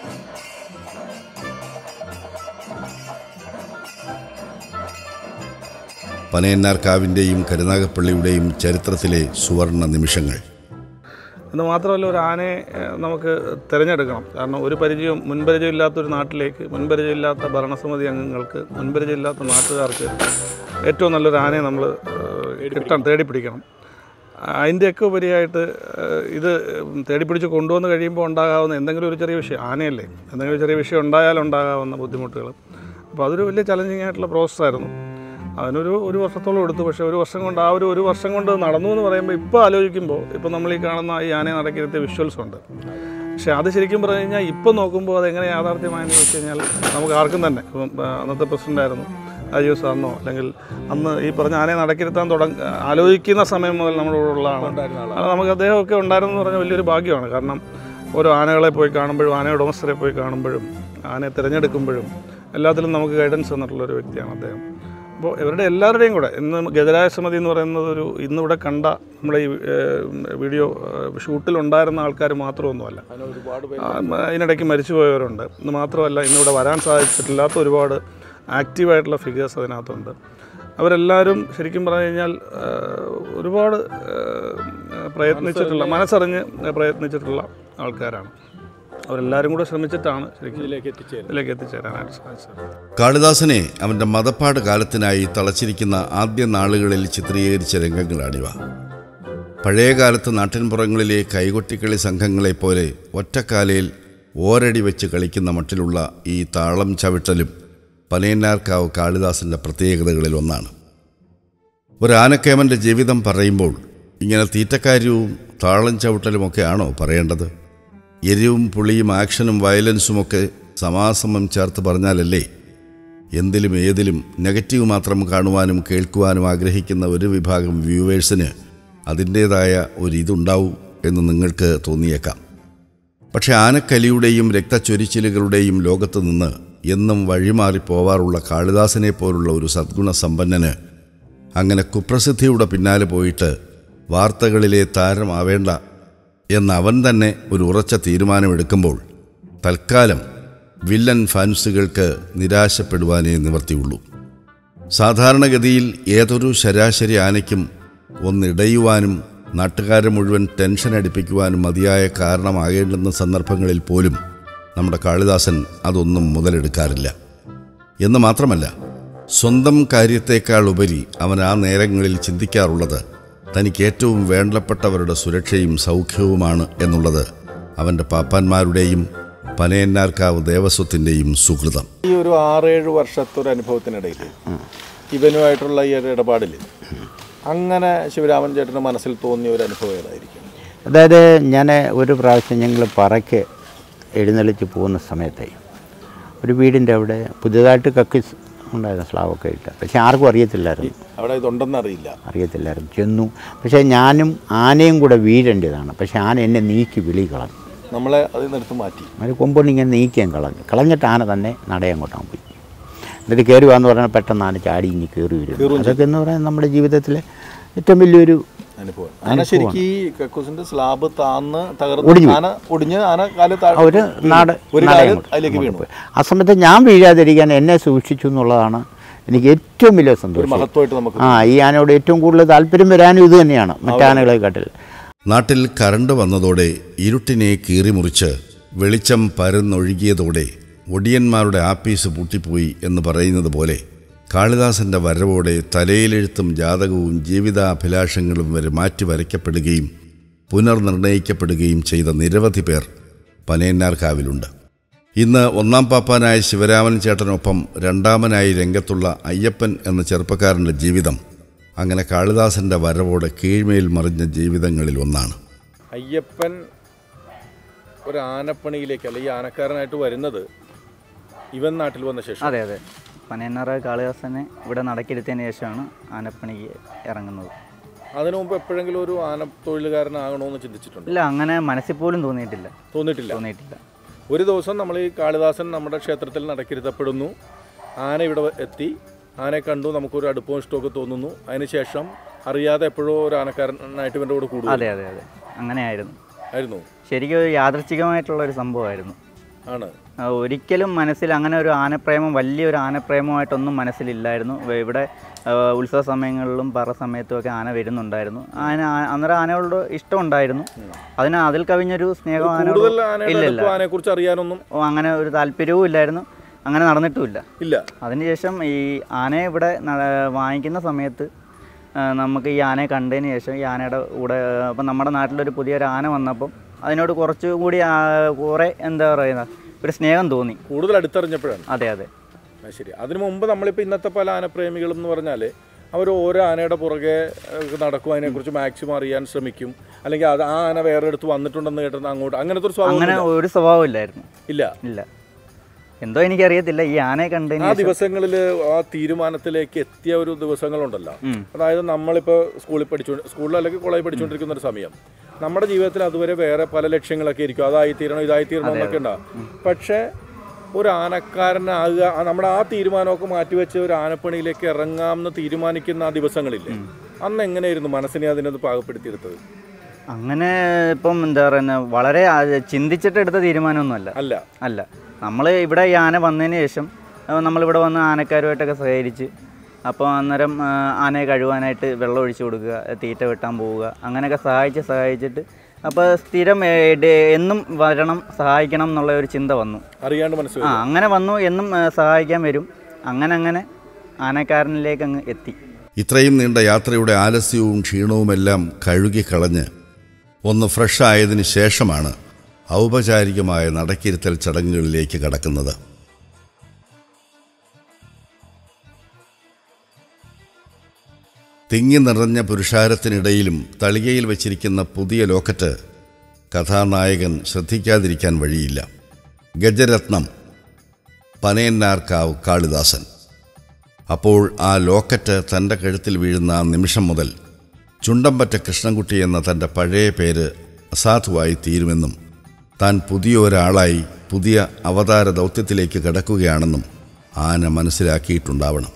Speaker 2: പനയന്നാർക്കാവിൻ്റെയും കരുനാഗപ്പള്ളിയുടെയും ചരിത്രത്തിലെ സുവർണ നിമിഷങ്ങൾ
Speaker 3: എന്ന് മാത്രമല്ല ഒരു ആനയെ ഏഹ്, നമുക്ക് തിരഞ്ഞെടുക്കണം കാരണം ഒരു പരിചയവും മുൻപരിചയമില്ലാത്തൊരു നാട്ടിലേക്ക് മുൻപരിചയമില്ലാത്ത ഭരണസമിതി അംഗങ്ങൾക്ക് മുൻപരിചയമില്ലാത്ത നാട്ടുകാർക്ക് ഏറ്റവും നല്ലൊരു ആനയെ നമ്മൾ കിട്ടാൻ തേടിപ്പിടിക്കണം അതിൻ്റെയൊക്കെ ഉപരിയായിട്ട് ഏഹ്, ഇത് തേടിപ്പിടിച്ച് കൊണ്ടുവന്ന് കഴിയുമ്പോൾ ഉണ്ടാകാവുന്ന എന്തെങ്കിലും ഒരു ചെറിയ വിഷയം ആനയല്ലേ എന്തെങ്കിലും ഒരു ചെറിയ വിഷയം ഉണ്ടായാലുണ്ടാകാവുന്ന ബുദ്ധിമുട്ടുകൾ അപ്പോൾ അതൊരു വലിയ ചലഞ്ചിങ് ആയിട്ടുള്ള പ്രോസസ്സായിരുന്നു അതിനൊരു ഒരു വർഷത്തോളം എടുത്തു പക്ഷേ ഒരു വർഷം കൊണ്ട് ആ ഒരു ഒരു വർഷം കൊണ്ട് അത് നടന്നു എന്ന് പറയുമ്പോൾ ഇപ്പോൾ ആലോചിക്കുമ്പോൾ ഇപ്പോൾ നമ്മൾ ഈ കാണുന്ന ഈ ആനയെ നടക്കിരുത്തിയ വിഷ്വൽസ് ഉണ്ട് പക്ഷേ അത് ശരിക്കും പറഞ്ഞു കഴിഞ്ഞാൽ ഇപ്പോൾ നോക്കുമ്പോൾ അത് എങ്ങനെ യാഥാർത്ഥ്യമായെന്ന് വെച്ച് കഴിഞ്ഞാൽ നമുക്ക് ആർക്കും തന്നെ ഇപ്പം ആ, അന്നത്തെ പ്രസിഡൻ്റായിരുന്നു രാജീവ് സാറിനോ അല്ലെങ്കിൽ അന്ന് ഈ പറഞ്ഞ ആനയെ നടക്കിരുത്താൻ തുടങ്ങ ആലോചിക്കുന്ന സമയം മുതൽ നമ്മുടെ കൂടെ ഉള്ളതാണ് അത് നമുക്ക് അദ്ദേഹമൊക്കെ ഉണ്ടായിരുന്നു എന്ന് പറഞ്ഞാൽ വലിയൊരു ഭാഗ്യമാണ് കാരണം ഓരോ ആനകളെ പോയി കാണുമ്പോഴും ആന ഉടമസ്ഥരെ പോയി കാണുമ്പോഴും ആനയെ തിരഞ്ഞെടുക്കുമ്പോഴും എല്ലാത്തിലും നമുക്ക് ഗൈഡൻസ് തന്നിട്ടുള്ള ഒരു വ്യക്തിയാണ് അദ്ദേഹം അപ്പോൾ ഇവരുടെ എല്ലാവരുടെയും കൂടെ ഇന്ന് ഗജരായ സമിതി എന്ന് പറയുന്നത് ഒരു ഇന്നിവിടെ കണ്ട നമ്മുടെ ഈ ഏഹ്, വീഡിയോ ഏഹ്, ഷൂട്ടിലുണ്ടായിരുന്ന ആൾക്കാർ മാത്രമൊന്നുമല്ല ആ, മ- അതിനിടയ്ക്ക് മരിച്ചുപോയവരുണ്ട് ഇന്ന് മാത്രമല്ല ഇന്നിവിടെ വരാൻ സാധിച്ചിട്ടില്ലാത്ത ഒരുപാട് ആക്റ്റീവായിട്ടുള്ള ഫിഗേഴ്സ് അതിനകത്തുണ്ട് അവരെല്ലാവരും ശരിക്കും പറഞ്ഞു കഴിഞ്ഞാൽ ഏഹ്, ഒരുപാട് ഏഹ്, പ്രയത്നിച്ചിട്ടുള്ള മനസ്സറിഞ്ഞ് പ്രയത്നിച്ചിട്ടുള്ള ആൾക്കാരാണ് അവരെല്ലാവരും കൂടെ ശ്രമിച്ചിട്ടാണ് ശരിക്കും ഇതിലേക്ക് എത്തിച്ചേരാൻ ഇതിലേക്ക് എത്തിച്ചേരാനായിട്ട് സാധിച്ചത്
Speaker 2: കാളിദാസനെ അവൻ്റെ മതപ്പാട് കാലത്തിനായി തളച്ചിരിക്കുന്ന ആദ്യ നാളുകളിൽ ചിത്രീകരിച്ച രംഗങ്ങളാണിവ പഴയകാലത്ത് നാട്ടിൻപുറങ്ങളിലെ കൈകൊട്ടിക്കളി സംഘങ്ങളെപ്പോലെ ഒറ്റക്കാലയിൽ ഓരടി വെച്ച് കളിക്കുന്ന മട്ടിലുള്ള ഈ താളം ചവിട്ടലും പനയന്നാർക്കാവ് കാളിദാസൻ്റെ പ്രത്യേകതകളിൽ ഒന്നാണ് ഒരു ആനക്കേമൻ്റെ ജീവിതം പറയുമ്പോൾ ഇങ്ങനെ തീറ്റക്കാര്യവും താളം ചവിട്ടലുമൊക്കെ ആണോ പറയേണ്ടത് എരിവും പുളിയും ആക്ഷനും വയലൻസുമൊക്കെ സമാസമം ചേർത്ത് പറഞ്ഞാലല്ലേ എന്തിലും ഏതിലും നെഗറ്റീവ് മാത്രം കാണുവാനും കേൾക്കുവാനും ആഗ്രഹിക്കുന്ന ഒരു വിഭാഗം വ്യൂവേഴ്സിന് അതിൻ്റേതായ ഒരു ഇതുണ്ടാവും എന്ന് നിങ്ങൾക്ക് തോന്നിയേക്കാം പക്ഷെ ആനക്കലിയുടെയും രക്തച്ചൊരിച്ചിലുകളുടെയും ലോകത്ത് നിന്ന് എന്നും വഴിമാറി പോവാറുള്ള കാളിദാസനെ പോലുള്ള ഒരു സദ്ഗുണ സമ്പന്നന് അങ്ങനെ കുപ്രസിദ്ധിയുടെ പിന്നാലെ പോയിട്ട് വാർത്തകളിലെ താരമാവേണ്ട എന്ന് അവൻ തന്നെ ഒരു ഉറച്ച തീരുമാനമെടുക്കുമ്പോൾ തൽക്കാലം വില്ലൻ ഫാൻസുകൾക്ക് നിരാശപ്പെടുവാനേ നിവർത്തിയുള്ളൂ സാധാരണഗതിയിൽ ഏതൊരു ശരാശരി ആനയ്ക്കും ഒന്നിടയുവാനും നാട്ടുകാരെ മുഴുവൻ ടെൻഷൻ അടിപ്പിക്കുവാനും മതിയായ കാരണമാകേണ്ടുന്ന സന്ദർഭങ്ങളിൽ പോലും നമ്മുടെ കാളിദാസൻ അതൊന്നും മുതലെടുക്കാറില്ല എന്ന് മാത്രമല്ല സ്വന്തം കാര്യത്തേക്കാൾ ഉപരി അവൻ ആ നേരങ്ങളിൽ ചിന്തിക്കാറുള്ളത് തനിക്ക് ഏറ്റവും വേണ്ടപ്പെട്ടവരുടെ സുരക്ഷയും സൗഖ്യവുമാണ് എന്നുള്ളത് അവൻ്റെ പാപ്പാന്മാരുടെയും പനയന്നാർക്കാവ് ദേവസ്വത്തിൻ്റെയും സുഹൃതം
Speaker 1: ഈ ഒരു ആറേഴ് വർഷത്തെ ഒരു അനുഭവത്തിനിടയിൽ ഇവനുമായിട്ടുള്ള ഈ ഒരു ഇടപാടിൽ അങ്ങനെ ശിവരാമൻ ചേട്ടന് മനസ്സിൽ തോന്നിയ ഒരു അനുഭവം ഏതായിരിക്കും
Speaker 6: അതായത് ഞാൻ ഒരു പ്രാവശ്യം ഞങ്ങൾ പറയ്ക്ക് എഴുന്നള്ളിച്ച് പോകുന്ന സമയത്തെ ഒരു വീടിൻ്റെ അവിടെ പുതിയതായിട്ട് കക്കി ഉണ്ടായിരുന്നു സ്ലാവൊക്കെ ഇട്ട് പക്ഷെ ആർക്കും അറിയത്തില്ലായിരുന്നു
Speaker 1: അവിടെ ഇതുണ്ടെന്ന് അറിയില്ല
Speaker 6: അറിയത്തില്ലായിരുന്നു ചെന്നു പക്ഷേ ഞാനും ആനയും കൂടെ വീഴേണ്ടതാണ് പക്ഷേ ആന എന്നെ നീക്കി വിളി കളഞ്ഞു
Speaker 1: നമ്മളെ അതിൽ നിന്ന് എടുത്ത് മാറ്റി
Speaker 6: ഒരു കൊമ്പൊന്ന് ഇങ്ങനെ നീക്കിയും കളഞ്ഞു കളഞ്ഞിട്ട് ആന തന്നെ നടയങ്ങോട്ടാൻ പോയി എന്നിട്ട് കയറി വാന്ന് പറഞ്ഞാൽ പെട്ടെന്ന് ആന ചാടി ഇനി കയറി വരും അതൊക്കെ എന്ന് പറയാൻ നമ്മുടെ ജീവിതത്തിലെ ഏറ്റവും വലിയൊരു
Speaker 1: അനുഭവം ആന ശരിക്കും ഈ കക്കൂസിന്റെ സ്ലാബ് താന്ന്
Speaker 6: ഒടിഞ്ഞു
Speaker 1: തകർന്ന്
Speaker 6: പോയി.
Speaker 1: ആന ഒടിഞ്ഞ് ആന കാല് താഴെ
Speaker 6: ഒരു
Speaker 1: വീണു.
Speaker 6: നാട്
Speaker 1: ഒരു
Speaker 6: നാടകം
Speaker 1: കാല്
Speaker 6: കൊണ്ട്
Speaker 1: അതിലേക്ക്
Speaker 6: അങ്ങോട്ട്
Speaker 1: വീണു
Speaker 6: പോയി. ആ സമയത്ത് ഞാൻ വീഴാതിരിക്കാൻ എന്നെ സൂക്ഷിച്ചു എന്നുള്ളതാണ് എനിക്ക് ഏറ്റവും വലിയ സന്തോഷം
Speaker 1: മഹത്വമായിട്ട് നമുക്ക്
Speaker 6: ആ ഈ ആനയോട് ഏറ്റവും കൂടുതൽ താല്പര്യം വരാനും ഇത് തന്നെയാണ് മറ്റാനകളെക്കാട്ടിൽ
Speaker 2: നാട്ടിൽ കറണ്ട് വന്നതോടെ ഇരുട്ടിനെ കീറിമുറിച്ച് വെളിച്ചം പരന്നൊഴുകിയതോടെ ഒടിയന്മാരുടെ ആപ്പീസ് പൂട്ടിപ്പോയി എന്ന് പറയുന്നത് പോലെ കാളിദാസന്റെ വരവോടെ തലയിലെഴുത്തും ജാതകവും ജീവിതാഭിലാഷങ്ങളും വരെ മാറ്റി വരയ്ക്കപ്പെടുകയും പുനർനിർണയിക്കപ്പെടുകയും ചെയ്ത നിരവധി പേർ പനയന്നാർക്കാവിലുണ്ട് ഇന്ന് ഒന്നാം പാപ്പാനായ ശിവരാമൻ ചേട്ടനൊപ്പം രണ്ടാമനായി രംഗത്തുള്ള അയ്യപ്പൻ എന്ന ചെറുപ്പക്കാരൻ്റെ ജീവിതം അങ്ങനെ കാളിദാസന്റെ വരവോടെ കീഴ്മേൽ മറിഞ്ഞ ജീവിതങ്ങളിൽ ഒന്നാണ്
Speaker 1: അയ്യപ്പൻ ഒരു ആനപ്പണിയിലേക്ക് അല്ലെങ്കിൽ ആനക്കാരനായിട്ട് വരുന്നത് ഇവൻ നാട്ടിൽ വന്ന ശേഷം
Speaker 8: അതെ അതെ പനയന്നാറ കാളിദാസനെ ഇവിടെ നടക്കിരുത്തിയതിന് ശേഷമാണ് ആനപ്പണിക്ക് ഇറങ്ങുന്നത്
Speaker 1: അതിനു മുമ്പ് എപ്പോഴെങ്കിലും ഒരു ആന തൊഴിലുകാരനാകണമെന്ന് ചിന്തിച്ചിട്ടുണ്ട്
Speaker 8: ഇല്ല അങ്ങനെ മനസ്സിൽ പോലും തോന്നിയിട്ടില്ല
Speaker 1: തോന്നിയിട്ടില്ല
Speaker 8: തോന്നിയിട്ടില്ല
Speaker 1: ഒരു ദിവസം നമ്മൾ ഈ കാളിദാസൻ നമ്മുടെ ക്ഷേത്രത്തിൽ നടക്കിരുത്തപ്പെടുന്നു ആന ഇവിടെ എത്തി ആനയെ കണ്ടു നമുക്കൊരു അടുപ്പവും ഇഷ്ടമൊക്കെ തോന്നുന്നു അതിനുശേഷം അറിയാതെ എപ്പോഴോ ഒരു ആനക്കാരനായിട്ട് ഇവൻ്റെ കൂടെ കൂടും
Speaker 8: അതെ അതെ അതെ അങ്ങനെയായിരുന്നു
Speaker 1: ആയിരുന്നു
Speaker 8: ശരിക്കും ഒരു യാദൃച്ഛികമായിട്ടുള്ള ഒരു സംഭവമായിരുന്നു
Speaker 1: ആണ്
Speaker 8: ആ, ഒരിക്കലും മനസ്സിൽ അങ്ങനെ ഒരു ആനപ്രേമം വലിയൊരു ആനപ്രേമമായിട്ടൊന്നും മനസ്സിലില്ലായിരുന്നു വ- ഇവിടെ ആ, ഉത്സവ സമയങ്ങളിലും പറ സമയത്തുമൊക്കെ ആന വരുന്നുണ്ടായിരുന്നു ആന ആ- അന്നേരം ആനകളോട് ഇഷ്ടമുണ്ടായിരുന്നു അതിന് അതിൽ കവിഞ്ഞൊരു സ്നേഹം ആനയോട്
Speaker 1: കൂടുതൽ ആനയുടെ
Speaker 8: ഇല്ല ഇല്ല
Speaker 1: അടുപ്പം ആനയെക്കുറിച്ച് അറിയാനൊന്നും
Speaker 8: ഓ, അങ്ങനെ ഒരു താല്പര്യവും ഇല്ലായിരുന്നു അങ്ങനെ നടന്നിട്ടുമില്ല
Speaker 1: ഇല്ല
Speaker 8: അതിനുശേഷം ഈ ആനയെ ഇവിടെ നട- വാങ്ങിക്കുന്ന സമയത്ത് ആ, നമുക്ക് ഈ ആനയെ കണ്ടതിന് ശേഷം ഈ ആനയുടെ കൂടെ അപ്പം നമ്മുടെ നാട്ടിലൊരു പുതിയൊരു ആന വന്നപ്പം അതിനോട് കുറച്ചുകൂടി ആ, കുറേ എന്താ പറയുക ഒരു സ്നേഹം തോന്നി
Speaker 1: കൂടുതൽ അടുത്തറിഞ്ഞപ്പോഴാണ്
Speaker 8: അതെ അതെ
Speaker 1: ആ, ശരി അതിനു മുമ്പ് നമ്മളിപ്പോൾ ഇന്നത്തെ പല ആനപ്രേമികളും എന്ന് പറഞ്ഞാൽ അവർ ഓരോ ആനയുടെ പുറകെ ഏഹ്, നടക്കും അതിനെക്കുറിച്ച് മാക്സിമം അറിയാൻ ശ്രമിക്കും അല്ലെങ്കിൽ അത് ആ ആന വേറെ അടുത്ത് വന്നിട്ടുണ്ടെന്ന് കേട്ടെന്ന് അങ്ങോട്ട് അങ്ങനത്തെ ഒരു സ്വഭാവം
Speaker 8: അങ്ങനെ ഒരു സ്വഭാവം ഇല്ലായിരുന്നു
Speaker 1: ഇല്ല
Speaker 8: ഇല്ല എന്തോ എനിക്കറിയത്തില്ല ഈ ആനയെ കണ്ടതിന്
Speaker 1: ആ
Speaker 8: ശേഷം
Speaker 1: ദിവസങ്ങളിൽ ആ തീരുമാനത്തിലേക്ക് എത്തിയ ഒരു ദിവസങ്ങളുണ്ടല്ലോ
Speaker 8: ഉം.
Speaker 1: അതായത് നമ്മളിപ്പോൾ സ്കൂളിൽ പഠിച്ചു സ്കൂളിൽ അല്ലെങ്കിൽ കോളേജിൽ പഠിച്ചുകൊണ്ടിരിക്കുന്ന ഒരു സമയം നമ്മുടെ ജീവിതത്തിൽ അതുവരെ വേറെ പല ലക്ഷ്യങ്ങളൊക്കെ ഇരിക്കും അതായി തീരണം ഇതായി തീരണം എന്നൊക്കെ ഉണ്ടാവും പക്ഷേ ഒരു ആനക്കാരനാകുക ആ നമ്മുടെ ആ തീരുമാനമൊക്കെ മാറ്റിവെച്ച് ഒരു ആനപ്പണിയിലേക്ക് ഇറങ്ങാമെന്ന് തീരുമാനിക്കുന്ന ആ ദിവസങ്ങളില്ലേ അന്ന് എങ്ങനെയായിരുന്നു മനസ്സിനെ അതിനത് പാകപ്പെടുത്തിയെടുത്തത്
Speaker 8: അങ്ങനെ ഇപ്പം എന്താ പറയുന്നത് വളരെ ആ, ചിന്തിച്ചിട്ട് എടുത്ത തീരുമാനമൊന്നുമല്ല
Speaker 1: അല്ല
Speaker 8: അല്ല നമ്മൾ ഇവിടെ ഈ ആന വന്നതിന് ശേഷം ആ, നമ്മളിവിടെ വന്ന് ആനക്കാരുമായിട്ടൊക്കെ സഹകരിച്ച് അപ്പോൾ അന്നേരം ആ, ആനയെ കഴുകാനായിട്ട് വെള്ളം ഒഴിച്ചു കൊടുക്കുക തീറ്റ വെട്ടാൻ പോവുക അങ്ങനെയൊക്കെ സഹായിച്ച് സഹായിച്ചിട്ട് അപ്പോൾ സ്ഥിരം ഏ, ഡേ- എന്നും വരണം സഹായിക്കണം എന്നുള്ള ഒരു ചിന്ത വന്നു
Speaker 1: അറിയാണ്ട്
Speaker 8: ആ
Speaker 1: മനസ്സിലായി
Speaker 8: അങ്ങനെ വന്നു എന്നും ആ, സഹായിക്കാൻ വരും അങ്ങനെ അങ്ങനെ ആനക്കാരനിലേക്ക് അങ്ങ് എത്തി
Speaker 2: ഇത്രയും നീണ്ട യാത്രയുടെ ആലസ്യവും ക്ഷീണവുമെല്ലാം കഴുകിക്കളഞ്ഞ് ഒന്ന് ഫ്രഷ് ആയതിനു ശേഷമാണ് ഔപചാരികമായ നടക്കിരുത്തൽ ചടങ്ങുകളിലേക്ക് കടക്കുന്നത് തിങ്ങി നിറഞ്ഞ പുരുഷാരത്തിനിടയിലും തളികയിൽ വച്ചിരിക്കുന്ന പുതിയ ലോക്കറ്റ് കഥാനായകൻ ശ്രദ്ധിക്കാതിരിക്കാൻ വഴിയില്ല ഗജരത്നം പനയന്നാർക്കാവ് കാളിദാസൻ അപ്പോൾ ആ ലോക്കറ്റ് തൻ്റെ കഴുത്തിൽ വീഴുന്ന ആ നിമിഷം മുതൽ ചുണ്ടമ്പറ്റ കൃഷ്ണൻകുട്ടി എന്ന തൻ്റെ പഴയ പേര് അസാധുവായി തീരുമെന്നും താൻ പുതിയ ഒരാളായി പുതിയ അവതാര ദൗത്യത്തിലേക്ക് കടക്കുകയാണെന്നും ആന മനസ്സിലാക്കിയിട്ടുണ്ടാവണം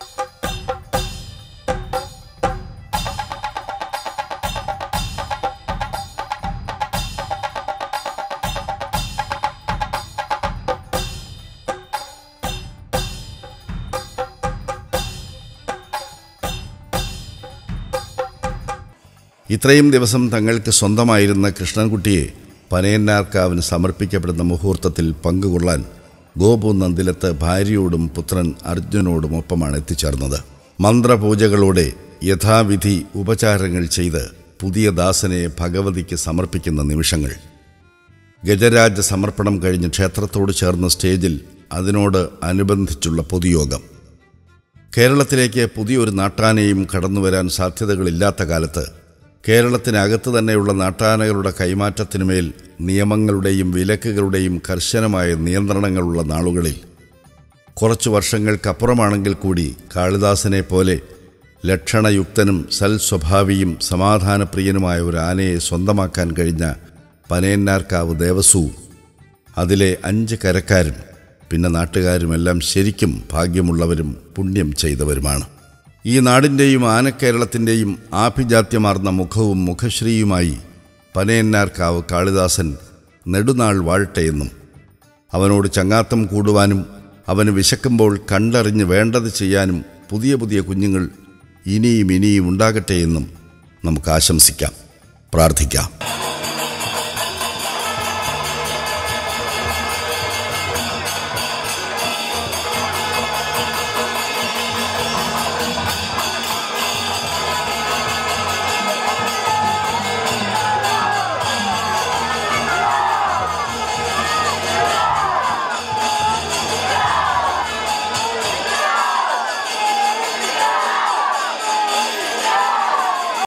Speaker 2: ഇത്രയും ദിവസം തങ്ങൾക്ക് സ്വന്തമായിരുന്ന കൃഷ്ണൻകുട്ടിയെ പനയന്നാർക്കാവിന് സമർപ്പിക്കപ്പെടുന്ന മുഹൂർത്തത്തിൽ പങ്കുകൊള്ളാൻ ഗോപു നന്ദിലത്ത് ഭാര്യയോടും പുത്രൻ അർജുനോടും ഒപ്പമാണ് എത്തിച്ചേർന്നത് മന്ത്രപൂജകളോടെ യഥാവിധി ഉപചാരങ്ങൾ ചെയ്ത് പുതിയ ദാസനെ ഭഗവതിക്ക് സമർപ്പിക്കുന്ന നിമിഷങ്ങൾ ഗജരാജ സമർപ്പണം കഴിഞ്ഞ് ക്ഷേത്രത്തോട് ചേർന്ന സ്റ്റേജിൽ അതിനോട് അനുബന്ധിച്ചുള്ള പൊതുയോഗം കേരളത്തിലേക്ക് പുതിയൊരു നാട്ടാനയും കടന്നുവരാൻ സാധ്യതകളില്ലാത്ത കാലത്ത് കേരളത്തിനകത്ത് തന്നെയുള്ള നാട്ടാനകളുടെ കൈമാറ്റത്തിനുമേൽ നിയമങ്ങളുടെയും വിലക്കുകളുടെയും കർശനമായ നിയന്ത്രണങ്ങളുള്ള നാളുകളിൽ കുറച്ചു വർഷങ്ങൾക്കപ്പുറമാണെങ്കിൽ കൂടി കാളിദാസനെ പോലെ ലക്ഷണയുക്തനും സൽസ്വഭാവിയും സമാധാനപ്രിയനുമായ ഒരു ആനയെ സ്വന്തമാക്കാൻ കഴിഞ്ഞ പനയന്നാർക്കാവ് ദേവസ്വവും അതിലെ അഞ്ച് കരക്കാരും പിന്നെ നാട്ടുകാരുമെല്ലാം ശരിക്കും ഭാഗ്യമുള്ളവരും പുണ്യം ചെയ്തവരുമാണ് ഈ നാടിൻ്റെയും ആനക്കേരളത്തിൻ്റെയും ആഭിജാത്യമാർന്ന മുഖവും മുഖശ്രീയുമായി പനയന്നാർക്കാവ് കാളിദാസൻ നെടുനാൾ വാഴട്ടെയെന്നും അവനോട് ചങ്ങാത്തം കൂടുവാനും അവന് വിശക്കുമ്പോൾ കണ്ടറിഞ്ഞ് വേണ്ടത് ചെയ്യാനും പുതിയ പുതിയ കുഞ്ഞുങ്ങൾ ഇനിയും ഇനിയും ഉണ്ടാകട്ടെയെന്നും നമുക്ക് ആശംസിക്കാം പ്രാർത്ഥിക്കാം